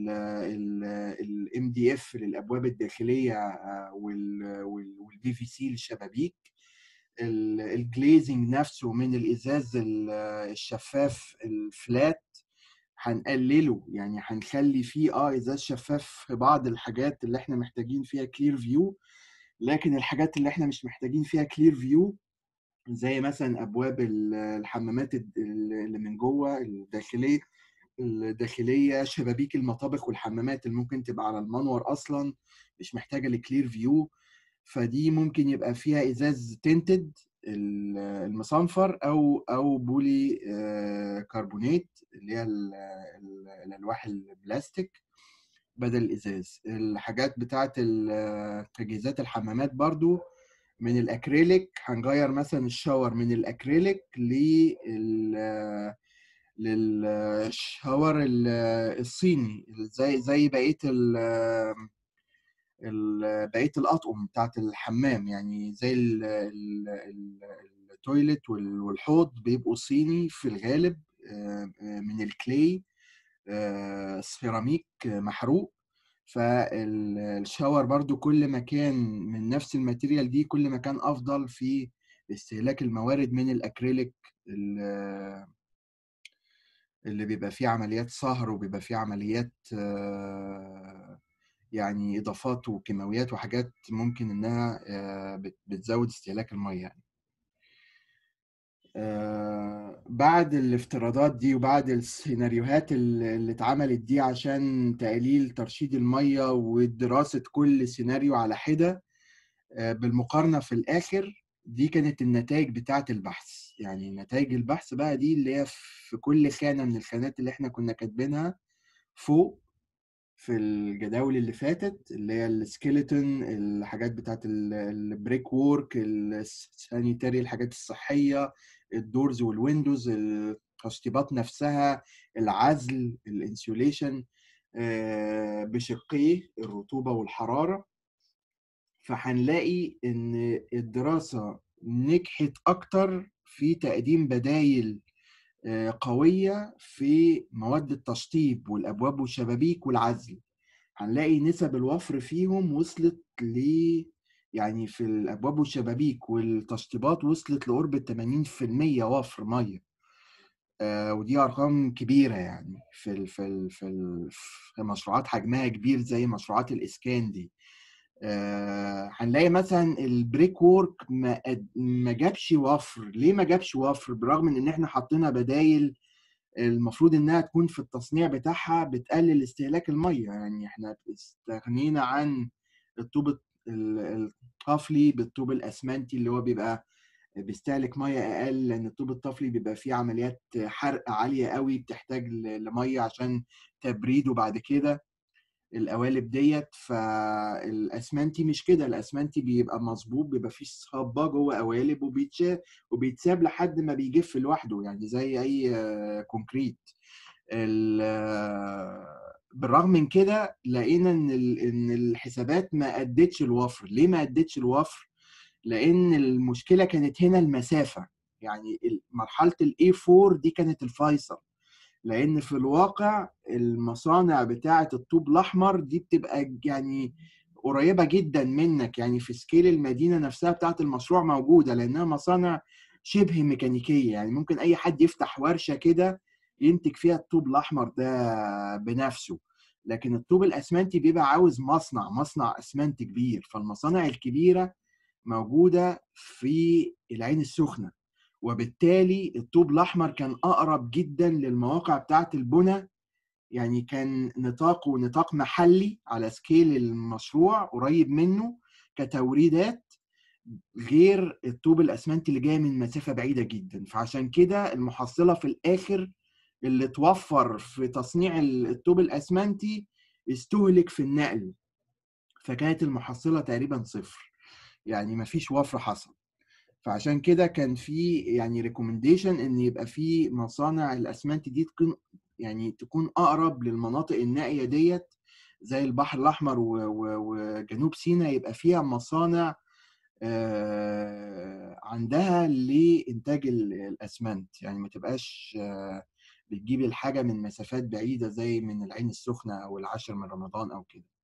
الام دي اف للابواب الداخليه والبي في سي للشبابيك الجليزنج نفسه من الازاز الشفاف الفلات هنقلله يعني هنخلي فيه اه ازاز شفاف في بعض الحاجات اللي احنا محتاجين فيها كلير فيو لكن الحاجات اللي احنا مش محتاجين فيها كلير فيو زي مثلا ابواب الحمامات اللي من جوه الداخليه الداخليه شبابيك المطابخ والحمامات اللي ممكن تبقى على المنور اصلا مش محتاجه لكلير فيو فدي ممكن يبقى فيها ازاز تنتد المصنفر او او بولي كربونات اللي هي الالواح البلاستيك بدل الازاز الحاجات بتاعه تجهيزات الحمامات برضو من الاكريليك هنغير مثلا الشاور من الاكريليك لل للشاور الصيني زي زي بقيه بقيه الاطقم بتاعت الحمام يعني زي التويلت والحوض بيبقوا صيني في الغالب من الكلي سيراميك محروق فالشاور برضو كل ما كان من نفس الماتيريال دي كل ما كان افضل في استهلاك الموارد من الاكريليك اللي بيبقى فيه عمليات صهر وبيبقى فيه عمليات يعني اضافات وكيماويات وحاجات ممكن انها بتزود استهلاك الميه يعني آه، بعد الافتراضات دي وبعد السيناريوهات اللي اللي اتعملت دي عشان تقليل ترشيد المية ودراسة كل سيناريو على حدة آه، بالمقارنة في الآخر دي كانت النتائج بتاعة البحث يعني نتائج البحث بقى دي اللي هي في كل خانة من الخانات اللي احنا كنا كاتبينها فوق في الجداول اللي فاتت اللي هي السكيلتون الحاجات بتاعت البريك وورك السانيتاري الحاجات الصحية الدورز والويندوز التشطيبات نفسها العزل الانسيوليشن بشقيه الرطوبة والحرارة فهنلاقي ان الدراسة نجحت اكتر في تقديم بدايل آه، قوية في مواد التشطيب والأبواب والشبابيك والعزل هنلاقي نسب الوفر فيهم وصلت ل يعني في الأبواب والشبابيك والتشطيبات وصلت لقرب 80% وفر مية آه، ودي أرقام كبيرة يعني في ال في ال في, ال في مشروعات حجمها كبير زي مشروعات الإسكان دي آه، هنلاقي مثلا البريك وورك ما قد- ما جابش وفر ليه ما جابش وفر برغم ان احنا حطينا بدايل المفروض انها تكون في التصنيع بتاعها بتقلل استهلاك الميه يعني احنا استغنينا عن الطوب ال- الطفلي بالطوب الاسمنتي اللي هو بيبقى بيستهلك ميه اقل لان الطوب الطفلي بيبقى فيه عمليات حرق عاليه قوي بتحتاج ل- لميه عشان تبريده بعد كده القوالب ديت فالاسمنتي مش كده الاسمنتي بيبقى مظبوط بيبقى فيه صبه جوه قوالب وبيتشال وبيتساب لحد ما بيجف لوحده يعني زي اي آه، كونكريت ال- آه، بالرغم من كده لقينا ان ال- ان الحسابات ما ادتش الوفر ليه ما ادتش الوفر لان المشكله كانت هنا المسافه يعني ال- مرحله الاي 4 دي كانت الفيصل لان في الواقع المصانع بتاعه الطوب الاحمر دي بتبقى يعني قريبه جدا منك يعني في سكيل المدينه نفسها بتاعه المشروع موجوده لانها مصانع شبه ميكانيكيه يعني ممكن اي حد يفتح ورشه كده ينتج فيها الطوب الاحمر ده بنفسه لكن الطوب الاسمنتي بيبقى عاوز مصنع مصنع اسمنت كبير فالمصانع الكبيره موجوده في العين السخنه وبالتالي الطوب الاحمر كان اقرب جدا للمواقع بتاعه البنى يعني كان نطاقه نطاق محلي على سكيل المشروع قريب منه كتوريدات غير الطوب الاسمنتي اللي جاي من مسافه بعيده جدا فعشان كده المحصله في الاخر اللي توفر في تصنيع الطوب الاسمنتي استهلك في النقل فكانت المحصله تقريبا صفر يعني مفيش وفر حصل فعشان كده كان في يعني ريكومنديشن ان يبقى في مصانع الاسمنت دي تكون يعني تكون اقرب للمناطق النائيه ديت زي البحر الاحمر و- و- وجنوب سيناء يبقى فيها مصانع آه، عندها لانتاج ال- الاسمنت يعني ما تبقاش آه، بتجيب الحاجه من مسافات بعيده زي من العين السخنه او العاشر من رمضان او كده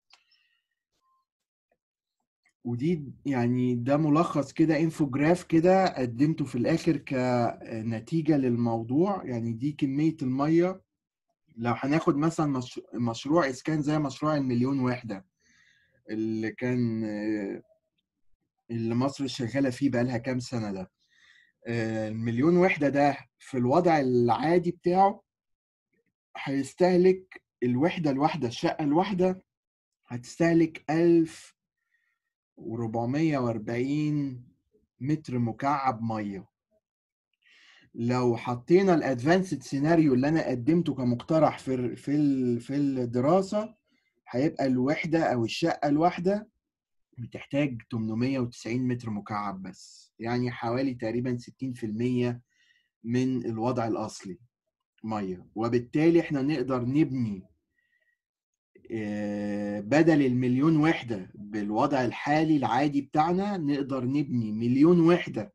ودي يعني ده ملخص كده انفوجراف كده قدمته في الاخر كنتيجة للموضوع يعني دي كمية المية لو هناخد مثلا مش- مشروع اسكان زي مشروع المليون وحدة اللي كان آه، اللي مصر شغالة فيه بقالها كام سنة ده آه، المليون وحدة ده في الوضع العادي بتاعه هيستهلك الوحدة الواحدة الشقة الواحدة هتستهلك 1440 متر مكعب ميه لو حطينا الادفانسد سيناريو اللي انا قدمته كمقترح في ال- في ال- في الدراسه هيبقى الوحده او الشقه الواحده بتحتاج 890 متر مكعب بس يعني حوالي تقريبا 60% من الوضع الاصلي ميه وبالتالي احنا نقدر نبني آه، بدل المليون وحده بالوضع الحالي العادي بتاعنا نقدر نبني مليون وحده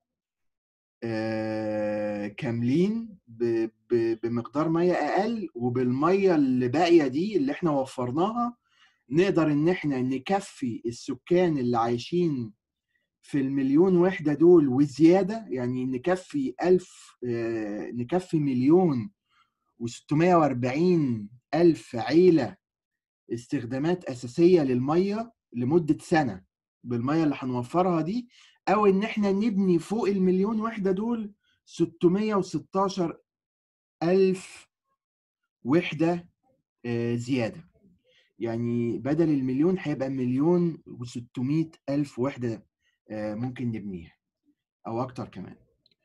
آه، كاملين ب- ب- بمقدار ميه اقل وبالميه اللي باقيه دي اللي احنا وفرناها نقدر ان احنا نكفي السكان اللي عايشين في المليون وحده دول وزياده يعني نكفي ألف آه، نكفي مليون و640 ألف عيلة استخدامات أساسية للمية لمدة سنة بالمية اللي هنوفرها دي أو إن إحنا نبني فوق المليون وحدة دول 616 ألف وحدة آه، زيادة يعني بدل المليون هيبقى مليون و600 ألف وحدة آه، ممكن نبنيها أو أكتر كمان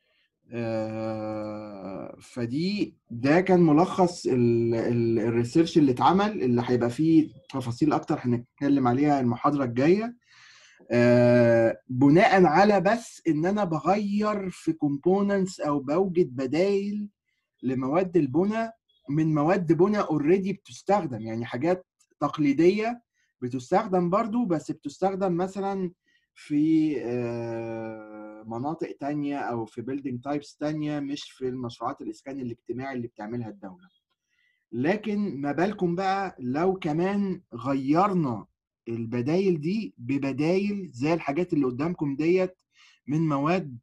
آه، فدي ده كان ملخص الريسيرش اللي اتعمل اللي هيبقى فيه تفاصيل اكتر هنتكلم عليها المحاضره الجايه آه، بناء على بس ان انا بغير في كومبوننتس او بوجد بدائل لمواد البناء من مواد بناء اوريدي بتستخدم يعني حاجات تقليديه بتستخدم برضو بس بتستخدم مثلا في آه، مناطق تانية او في بيلدينج تايبس تانية مش في المشروعات الاسكان الاجتماعي اللي بتعملها الدوله لكن ما بالكم بقى لو كمان غيرنا البدايل دي ببدايل زي الحاجات اللي قدامكم ديت من مواد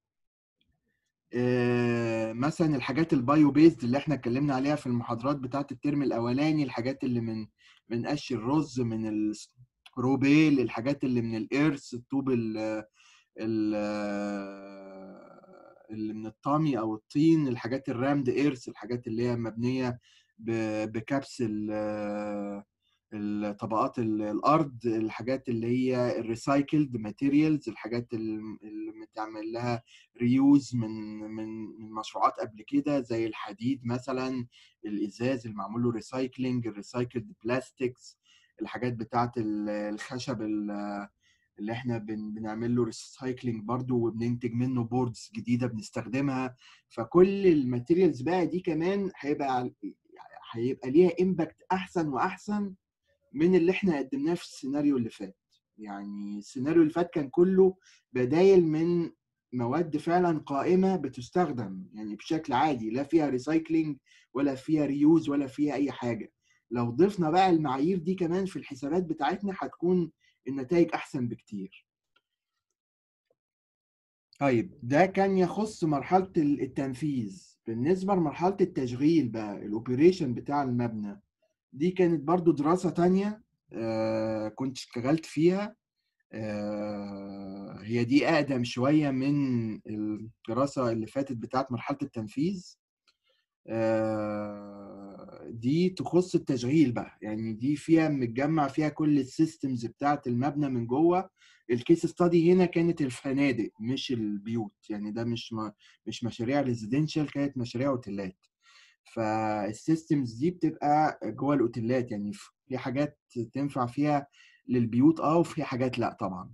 آه، مثلا الحاجات البايو بيزد اللي احنا اتكلمنا عليها في المحاضرات بتاعت الترم الاولاني الحاجات اللي من من قش الرز من الروبيل الحاجات اللي من الارث الطوب ال اللي من الطامي او الطين الحاجات الرامد ايرث الحاجات اللي هي مبنيه بكبس الطبقات الارض الحاجات اللي هي الريسايكلد ماتيريالز الحاجات اللي متعمل لها ريوز من من من مشروعات قبل كده زي الحديد مثلا الازاز المعمول له ريسايكلينج الريسايكلد بلاستكس الحاجات بتاعه الخشب اللي احنا بن بنعمل له ريسايكلينج برضو وبننتج منه بوردز جديده بنستخدمها فكل الماتيريالز بقى دي كمان هيبقى هيبقى ليها امباكت احسن واحسن من اللي احنا قدمناه في السيناريو اللي فات يعني السيناريو اللي فات كان كله بدايل من مواد فعلا قائمه بتستخدم يعني بشكل عادي لا فيها ريسايكلينج ولا فيها ريوز ولا فيها اي حاجه لو ضفنا بقى المعايير دي كمان في الحسابات بتاعتنا هتكون النتائج احسن بكتير طيب ده كان يخص مرحله التنفيذ بالنسبه لمرحله التشغيل بقى الاوبريشن بتاع المبنى دي كانت برضو دراسة تانية آه كنت اشتغلت فيها آه هي دي أقدم شوية من الدراسة اللي فاتت بتاعت مرحلة التنفيذ آه دي تخص التشغيل بقى يعني دي فيها متجمع فيها كل السيستمز بتاعت المبنى من جوه الكيس ستادي هنا كانت الفنادق مش البيوت يعني ده مش مش مشاريع ريزيدنشال كانت مشاريع اوتيلات فالسيستمز دي بتبقى جوه الاوتيلات يعني في حاجات تنفع فيها للبيوت اه وفي حاجات لا طبعا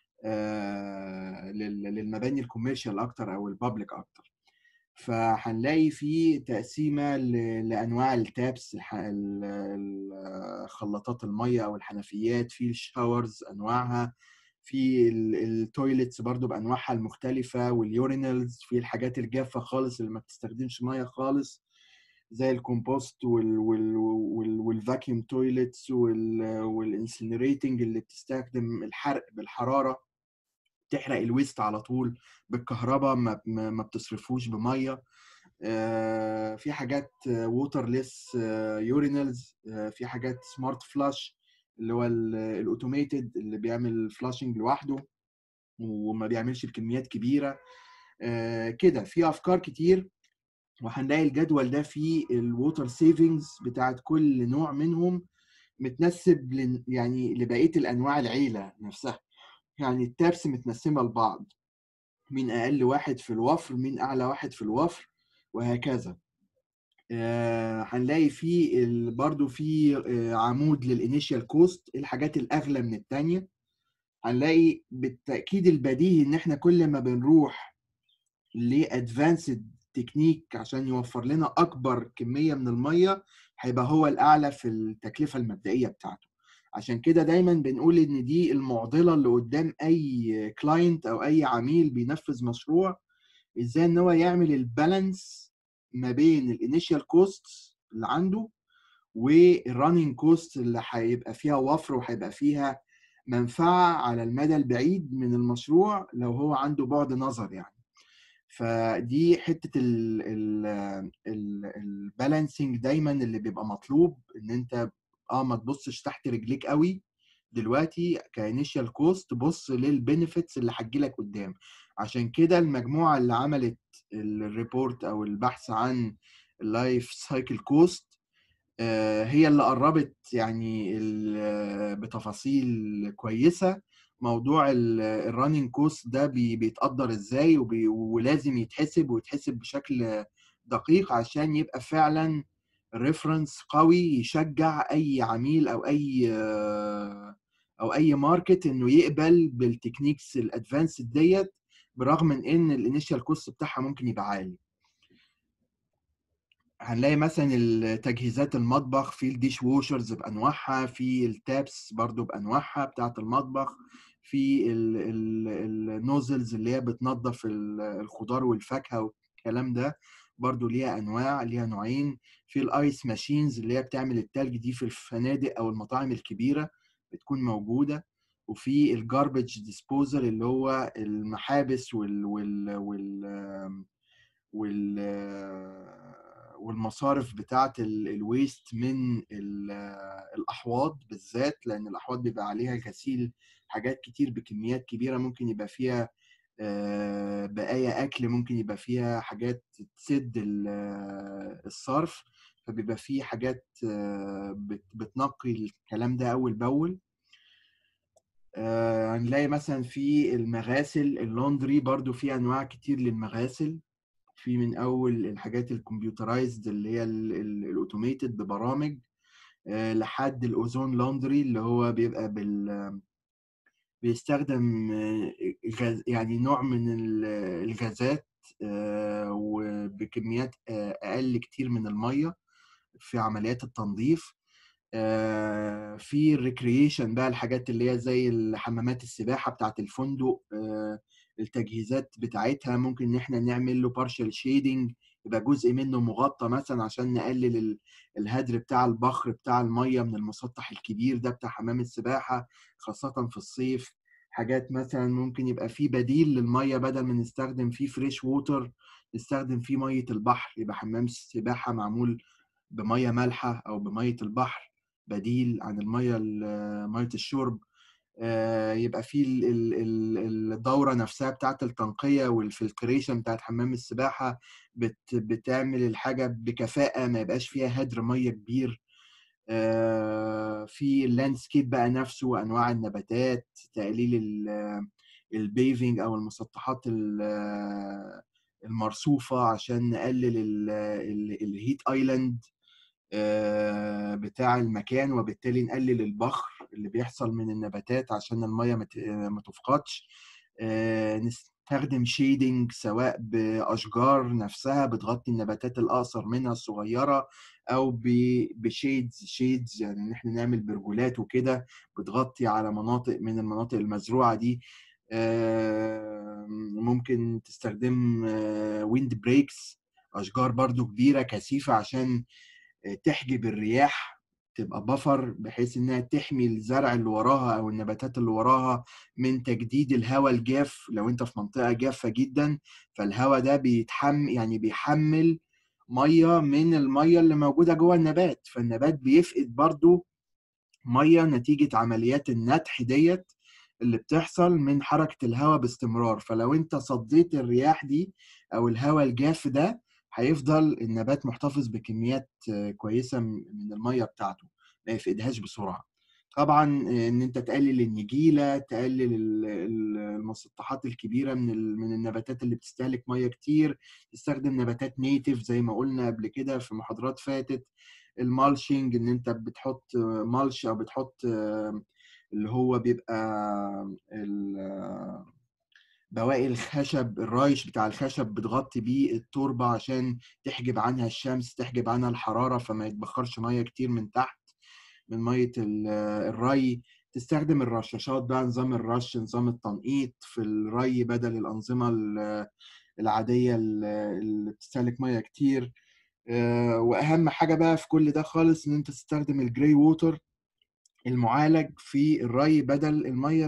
آه للمباني الكوميرشال اكتر او البابليك اكتر فهنلاقي في تقسيمه لانواع التابس خلاطات الميه او الحنفيات في الشاورز انواعها في التويلتس برضو بانواعها المختلفه واليورينالز في الحاجات الجافه خالص اللي ما بتستخدمش ميه خالص زي الكومبوست والفاكيوم تويلتس والانسنريتنج اللي بتستخدم الحرق بالحراره تحرق الويست على طول بالكهرباء ما, ما بتصرفوش بميه آه، في حاجات ووترليس يورينالز في حاجات سمارت فلاش اللي هو الاوتوميتد اللي بيعمل فلاشنج لوحده وما بيعملش بكميات كبيره آه، كده في افكار كتير وهنلاقي الجدول ده فيه الووتر سيفنجز بتاعت كل نوع منهم متنسب ل... يعني لبقيه الانواع العيله نفسها يعني التابس متنسمه لبعض مين اقل واحد في الوفر مين اعلى واحد في الوفر وهكذا آه هنلاقي فيه ال... برضو في آه عمود للانيشال كوست الحاجات الاغلى من الثانيه هنلاقي بالتاكيد البديهي ان احنا كل ما بنروح لادفانسد تكنيك عشان يوفر لنا اكبر كميه من الميه هيبقى هو الاعلى في التكلفه المبدئيه بتاعته عشان كده دايما بنقول ان دي المعضله اللي قدام اي كلاينت او اي عميل بينفذ مشروع ازاي ان هو يعمل البالانس ما بين الانيشال كوست اللي عنده والرننج كوست اللي هيبقى فيها وفر وهيبقى فيها منفعه على المدى البعيد من المشروع لو هو عنده بعد نظر يعني فدي حته البالانسنج دايما اللي بيبقى مطلوب ان انت اه ما تبصش تحت رجليك قوي دلوقتي كانيشال كوست بص للبنفيتس اللي هتجيلك قدام عشان كده المجموعه اللي عملت الريبورت او البحث عن اللايف سايكل كوست هي اللي قربت يعني بتفاصيل كويسه موضوع الرننج كوست ده بيتقدر ازاي ولازم يتحسب ويتحسب بشكل دقيق عشان يبقى فعلا ريفرنس قوي يشجع اي عميل او اي او اي ماركت انه يقبل بالتكنيكس الادفانسد ديت برغم من ان الانيشال كوست بتاعها ممكن يبقى عالي هنلاقي مثلا تجهيزات المطبخ في الديش ووشرز بانواعها في التابس برضو بانواعها بتاعه المطبخ في النوزلز اللي هي بتنظف الخضار والفاكهه والكلام ده برضو ليها انواع ليها نوعين في الايس ماشينز اللي هي بتعمل التلج دي في الفنادق او المطاعم الكبيره بتكون موجوده وفي الجاربج ديسبوزل اللي هو المحابس وال وال وال وال والمصارف بتاعه الويست من الاحواض بالذات لان الاحواض بيبقى عليها غسيل حاجات كتير بكميات كبيره ممكن يبقى فيها بقايا اكل ممكن يبقى فيها حاجات تسد الصرف فبيبقى فيه حاجات بتنقي الكلام ده اول باول هنلاقي مثلا في المغاسل اللوندري برضو في انواع كتير للمغاسل في من اول الحاجات الكمبيوترايزد اللي هي الاوتوميتد ببرامج لحد الاوزون لوندري اللي هو بيبقى بال بيستخدم غاز يعني نوع من الغازات وبكميات اقل كتير من الميه في عمليات التنظيف في الريكريشن بقى الحاجات اللي هي زي حمامات السباحه بتاعه الفندق التجهيزات بتاعتها ممكن ان احنا نعمل له بارشال شيدنج يبقى جزء منه مغطى مثلا عشان نقلل الهدر بتاع البخر بتاع الميه من المسطح الكبير ده بتاع حمام السباحه خاصه في الصيف حاجات مثلا ممكن يبقى فيه بديل للميه بدل ما نستخدم فيه فريش ووتر نستخدم فيه ميه البحر يبقى حمام السباحه معمول بميه مالحه او بميه البحر بديل عن الميه ميه الشرب يبقى في الدوره نفسها بتاعه التنقيه والفلتريشن بتاعه حمام السباحه بتعمل الحاجه بكفاءه ما يبقاش فيها هدر ميه كبير في اللاندسكيب بقى نفسه وانواع النباتات تقليل البيفنج او المسطحات المرصوفه عشان نقلل الهيت ايلاند بتاع المكان وبالتالي نقلل البخر اللي بيحصل من النباتات عشان الميه ما تفقدش نستخدم شيدنج سواء باشجار نفسها بتغطي النباتات الاقصر منها الصغيره او بشيدز شيدز يعني ان احنا نعمل برجولات وكده بتغطي على مناطق من المناطق المزروعه دي ممكن تستخدم ويند بريكس اشجار برضو كبيره كثيفه عشان تحجب الرياح تبقى بفر بحيث انها تحمي الزرع اللي وراها او النباتات اللي وراها من تجديد الهواء الجاف لو انت في منطقه جافه جدا فالهواء ده بيتحمل يعني بيحمل ميه من الميه اللي موجوده جوه النبات فالنبات بيفقد برضو ميه نتيجه عمليات النتح ديت اللي بتحصل من حركه الهواء باستمرار فلو انت صديت الرياح دي او الهواء الجاف ده هيفضل النبات محتفظ بكميات كويسه من الميه بتاعته ما يفقدهاش بسرعه طبعا ان انت تقلل النجيله تقلل المسطحات الكبيره من من النباتات اللي بتستهلك ميه كتير تستخدم نباتات نيتف زي ما قلنا قبل كده في محاضرات فاتت المالشنج ان انت بتحط مالش او بتحط اللي هو بيبقى بواقي الخشب الرايش بتاع الخشب بتغطي بيه التربة عشان تحجب عنها الشمس تحجب عنها الحرارة فما يتبخرش مية كتير من تحت من مية الري تستخدم الرشاشات بقى نظام الرش نظام التنقيط في الري بدل الأنظمة العادية اللي بتستهلك مية كتير وأهم حاجة بقى في كل ده خالص إن أنت تستخدم الجراي ووتر المعالج في الري بدل المية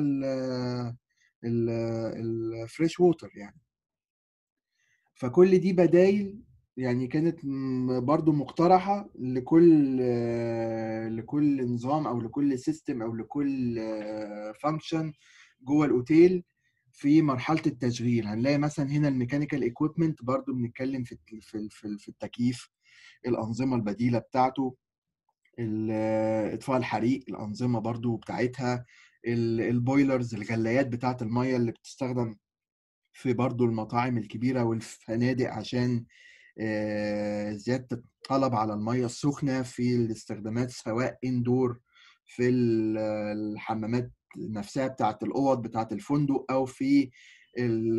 الفريش ووتر يعني فكل دي بدايل يعني كانت برضو مقترحة لكل لكل نظام أو لكل سيستم أو لكل فانكشن جوه الأوتيل في مرحله التشغيل هنلاقي مثلا هنا الميكانيكال ايكويبمنت برضو بنتكلم في في في في التكييف الانظمه البديله بتاعته ال- اطفاء الحريق الانظمه برضو بتاعتها ال- البويلرز الغلايات بتاعت الميه اللي بتستخدم في برضو المطاعم الكبيره والفنادق عشان آه، زياده الطلب على الميه السخنه في الاستخدامات سواء اندور في ال- الحمامات نفسها بتاعت الاوض بتاعت الفندق او في ال-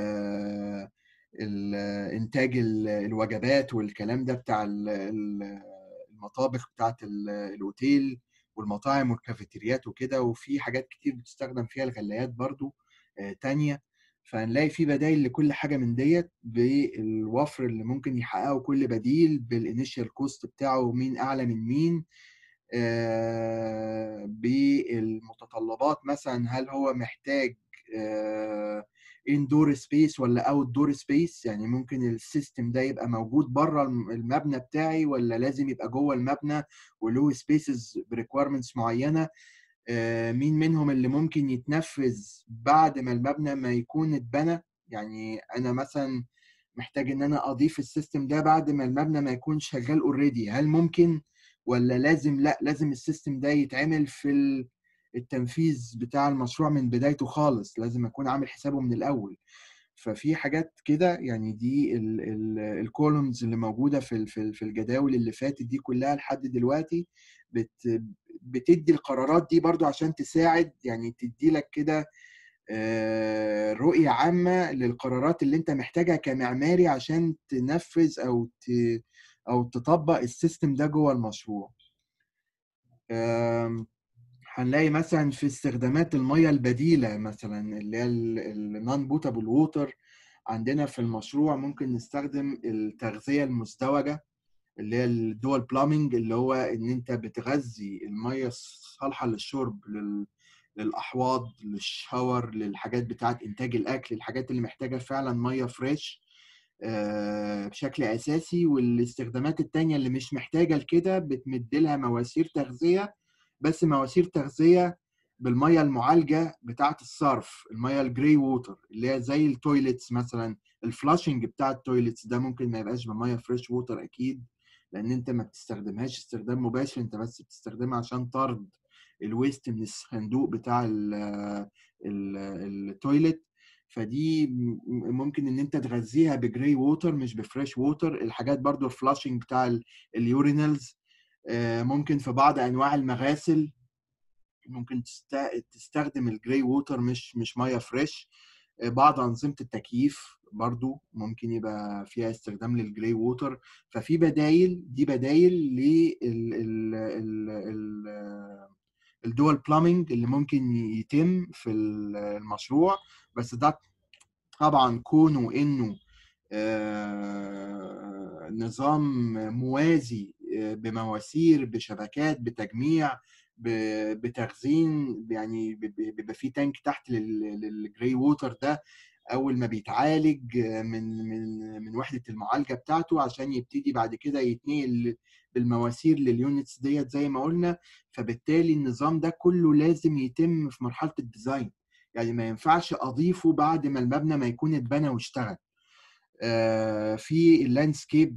ال- انتاج ال- الوجبات والكلام ده بتاع ال- ال- المطابخ بتاعت ال- الاوتيل والمطاعم والكافيتريات وكده وفي حاجات كتير بتستخدم فيها الغلايات برضو آه، تانية فهنلاقي في بدائل لكل حاجة من ديت بالوفر اللي ممكن يحققه كل بديل بالانيشال كوست بتاعه مين أعلى من مين آه، بالمتطلبات مثلا هل هو محتاج اندور سبيس ولا اوت دور سبيس يعني ممكن السيستم ده يبقى موجود بره المبنى بتاعي ولا لازم يبقى جوه المبنى وله سبيسز بريكويرمنتس معينه آه، مين منهم اللي ممكن يتنفذ بعد ما المبنى ما يكون اتبنى يعني انا مثلا محتاج ان انا اضيف السيستم ده بعد ما المبنى ما يكون شغال اوريدي هل ممكن ولا لازم لا لازم السيستم ده يتعمل في ال- التنفيذ بتاع المشروع من بدايته خالص لازم اكون عامل حسابه من الاول ففي حاجات كده يعني دي الكولومز اللي موجوده في ال- في ال- في الجداول اللي فاتت دي كلها لحد دلوقتي بت بتدي القرارات دي برضو عشان تساعد يعني تدي لك كده آه، رؤية عامة للقرارات اللي انت محتاجها كمعماري عشان تنفذ او ت... او تطبق السيستم ده جوه المشروع آم، هنلاقي مثلا في استخدامات المياه البديلة مثلا اللي هي النون بوتابل ووتر عندنا في المشروع ممكن نستخدم التغذية المزدوجة اللي هي الدول بلامينج اللي هو ان انت بتغذي الميه الصالحه للشرب لل... للاحواض للشاور للحاجات بتاعه انتاج الاكل الحاجات اللي محتاجه فعلا ميه فريش آه، بشكل اساسي والاستخدامات التانية اللي مش محتاجه لكده بتمد لها مواسير تغذيه بس مواسير تغذيه بالميه المعالجه بتاعه الصرف الميه الجري ووتر اللي هي زي التويلتس مثلا الفلاشنج بتاع التويلتس ده ممكن ما يبقاش بميه فريش ووتر اكيد لان انت ما بتستخدمهاش استخدام مباشر انت بس بتستخدمها عشان طرد الويست من الصندوق بتاع ال- ال- التويلت فدي م- ممكن ان انت تغذيها بجراي ووتر مش بفريش ووتر الحاجات برضو الفلاشنج بتاع ال- اليورينالز آه، ممكن في بعض انواع المغاسل ممكن تست- تستخدم الجراي ووتر مش مش ميه فريش آه، بعض انظمه التكييف برضو ممكن يبقى فيها استخدام للجراي ووتر ففي بدايل دي بدايل لل الدول بلامينج اللي ممكن يتم في المشروع بس ده طبعا كونه انه آه، نظام موازي آه، بمواسير بشبكات بتجميع ب- بتخزين يعني ب- ب- بيبقى في تانك تحت لل- للجراي ووتر ده اول ما بيتعالج من من من وحده المعالجه بتاعته عشان يبتدي بعد كده يتنقل بالمواسير لليونتس ديت زي ما قلنا فبالتالي النظام ده كله لازم يتم في مرحله الديزاين يعني ما ينفعش اضيفه بعد ما المبنى ما يكون اتبنى واشتغل آه، في اللاندسكيب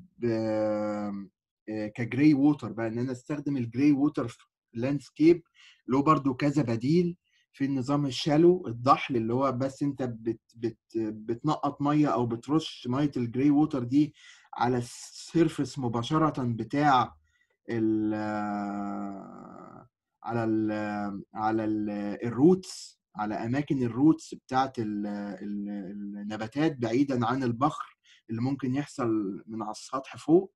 كجراي ووتر بقى ان انا استخدم الجراي ووتر في اللاندسكيب له برضو كذا بديل في النظام الشالو الضحل اللي هو بس انت بت بت بتنقط ميه او بترش ميه الجراي ووتر دي على السيرفس مباشره بتاع ال على ال على ال الروتس على اماكن الروتس بتاعت ال ال النباتات بعيدا عن البخر اللي ممكن يحصل من على السطح فوق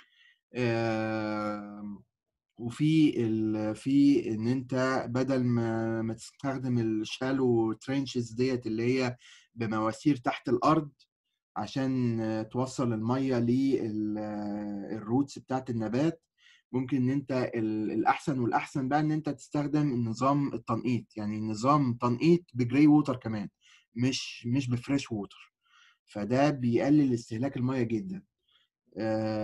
آم، وفي ال... في ان انت بدل ما ما تستخدم الشالو ترينشز ديت اللي هي بمواسير تحت الارض عشان توصل الميه للروتس بتاعت النبات ممكن ان انت ال- الاحسن والاحسن بقى ان انت تستخدم نظام التنقيط يعني نظام تنقيط بجراي ووتر كمان مش مش بفريش ووتر فده بيقلل استهلاك الميه جدا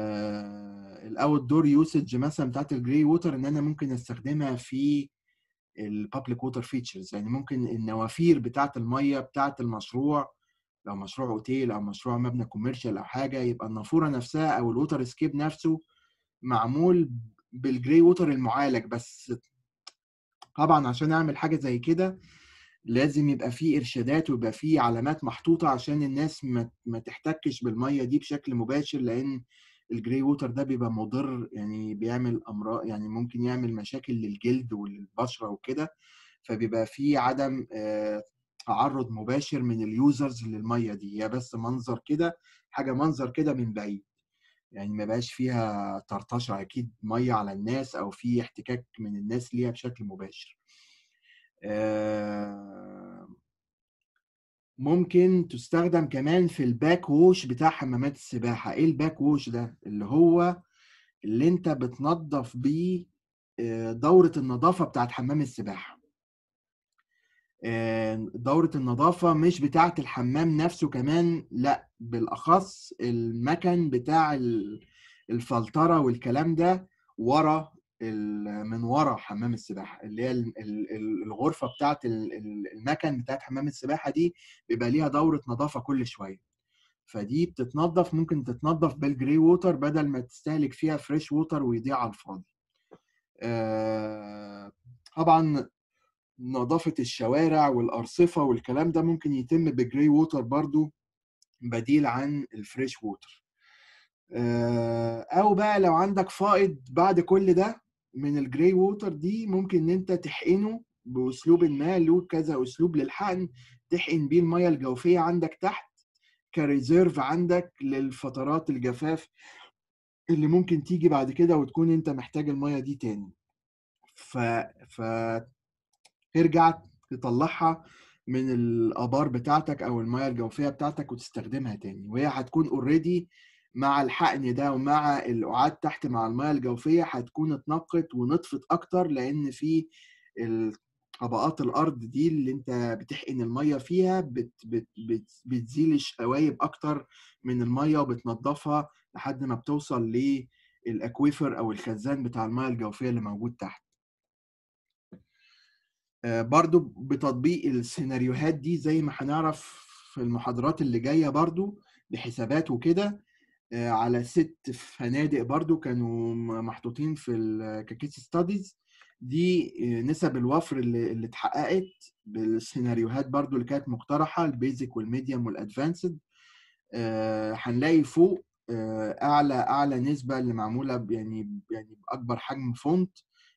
الاوت دور يوسج مثلا بتاعت الجراي ووتر ان انا ممكن استخدمها في البابليك ووتر فيتشرز يعني ممكن النوافير بتاعه الميه بتاعه المشروع لو مشروع اوتيل او مشروع مبنى كوميرشال او حاجه يبقى النافوره نفسها او الووتر سكيب نفسه معمول بالجري ووتر المعالج بس طبعا عشان اعمل حاجه زي كده لازم يبقى فيه ارشادات ويبقى فيه علامات محطوطه عشان الناس ما, ما تحتكش بالميه دي بشكل مباشر لان الجري ووتر ده بيبقى مضر يعني بيعمل امراض يعني ممكن يعمل مشاكل للجلد وللبشره وكده فبيبقى فيه عدم تعرض مباشر من اليوزرز للميه دي هي بس منظر كده حاجه منظر كده من بعيد يعني ما بقاش فيها طرطشه اكيد ميه على الناس او في احتكاك من الناس ليها بشكل مباشر ممكن تستخدم كمان في الباك ووش بتاع حمامات السباحه ايه الباك ووش ده اللي هو اللي انت بتنظف بيه دوره النظافه بتاعت حمام السباحه دورة النظافة مش بتاعة الحمام نفسه كمان لا بالأخص المكن بتاع الفلترة والكلام ده ورا من ورا حمام السباحة اللي هي الغرفة بتاعة المكن بتاعة حمام السباحة دي بيبقى ليها دورة نظافة كل شوية فدي بتتنظف ممكن تتنظف بالجري ووتر بدل ما تستهلك فيها فريش ووتر ويضيع على الفاضي طبعا نظافة الشوارع والأرصفة والكلام ده ممكن يتم بجري ووتر برضو بديل عن الفريش ووتر أو بقى لو عندك فائض بعد كل ده من الجري ووتر دي ممكن إن أنت تحقنه بأسلوب ما له كذا أسلوب للحقن تحقن بيه المية الجوفية عندك تحت كريزيرف عندك للفترات الجفاف اللي ممكن تيجي بعد كده وتكون أنت محتاج المية دي تاني ف... ف... ترجع تطلعها من الابار بتاعتك او المياه الجوفيه بتاعتك وتستخدمها تاني وهي هتكون اوريدي مع الحقن ده ومع القعاد تحت مع المياه الجوفيه هتكون اتنقت ونطفت اكتر لان في طبقات الارض دي اللي انت بتحقن الميه فيها بت بت بت بتزيل الشوايب اكتر من الميه وبتنضفها لحد ما بتوصل للاكويفر او الخزان بتاع المياه الجوفيه اللي موجود تحت برضو بتطبيق السيناريوهات دي زي ما هنعرف في المحاضرات اللي جايه برضو بحسابات وكده على ست فنادق برضو كانوا محطوطين في ككيس ستاديز دي نسب الوفر اللي, اللي اتحققت بالسيناريوهات برضو اللي كانت مقترحه البيزك والميديوم والادفانسد هنلاقي فوق اعلى اعلى نسبه اللي معموله يعني يعني باكبر حجم فونت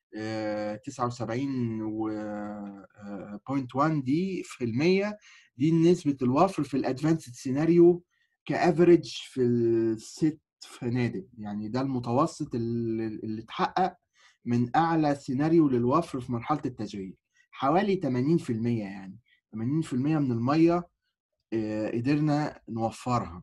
79.1 دي في المية دي نسبة الوفر في الادفانسد سيناريو كافريج في الست فنادق يعني ده المتوسط اللي اتحقق من اعلى سيناريو للوفر في مرحلة التشغيل حوالي 80% يعني 80% من المية قدرنا نوفرها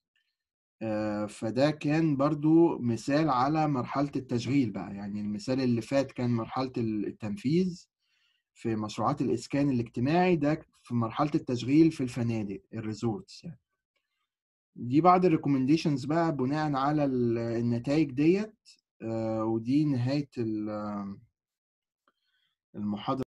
فده كان برضو مثال على مرحلة التشغيل بقى يعني المثال اللي فات كان مرحلة التنفيذ في مشروعات الإسكان الاجتماعي ده في مرحلة التشغيل في الفنادق الريزورتس يعني دي بعض الريكومنديشنز بقى بناء على النتائج ديت ودي نهاية المحاضرة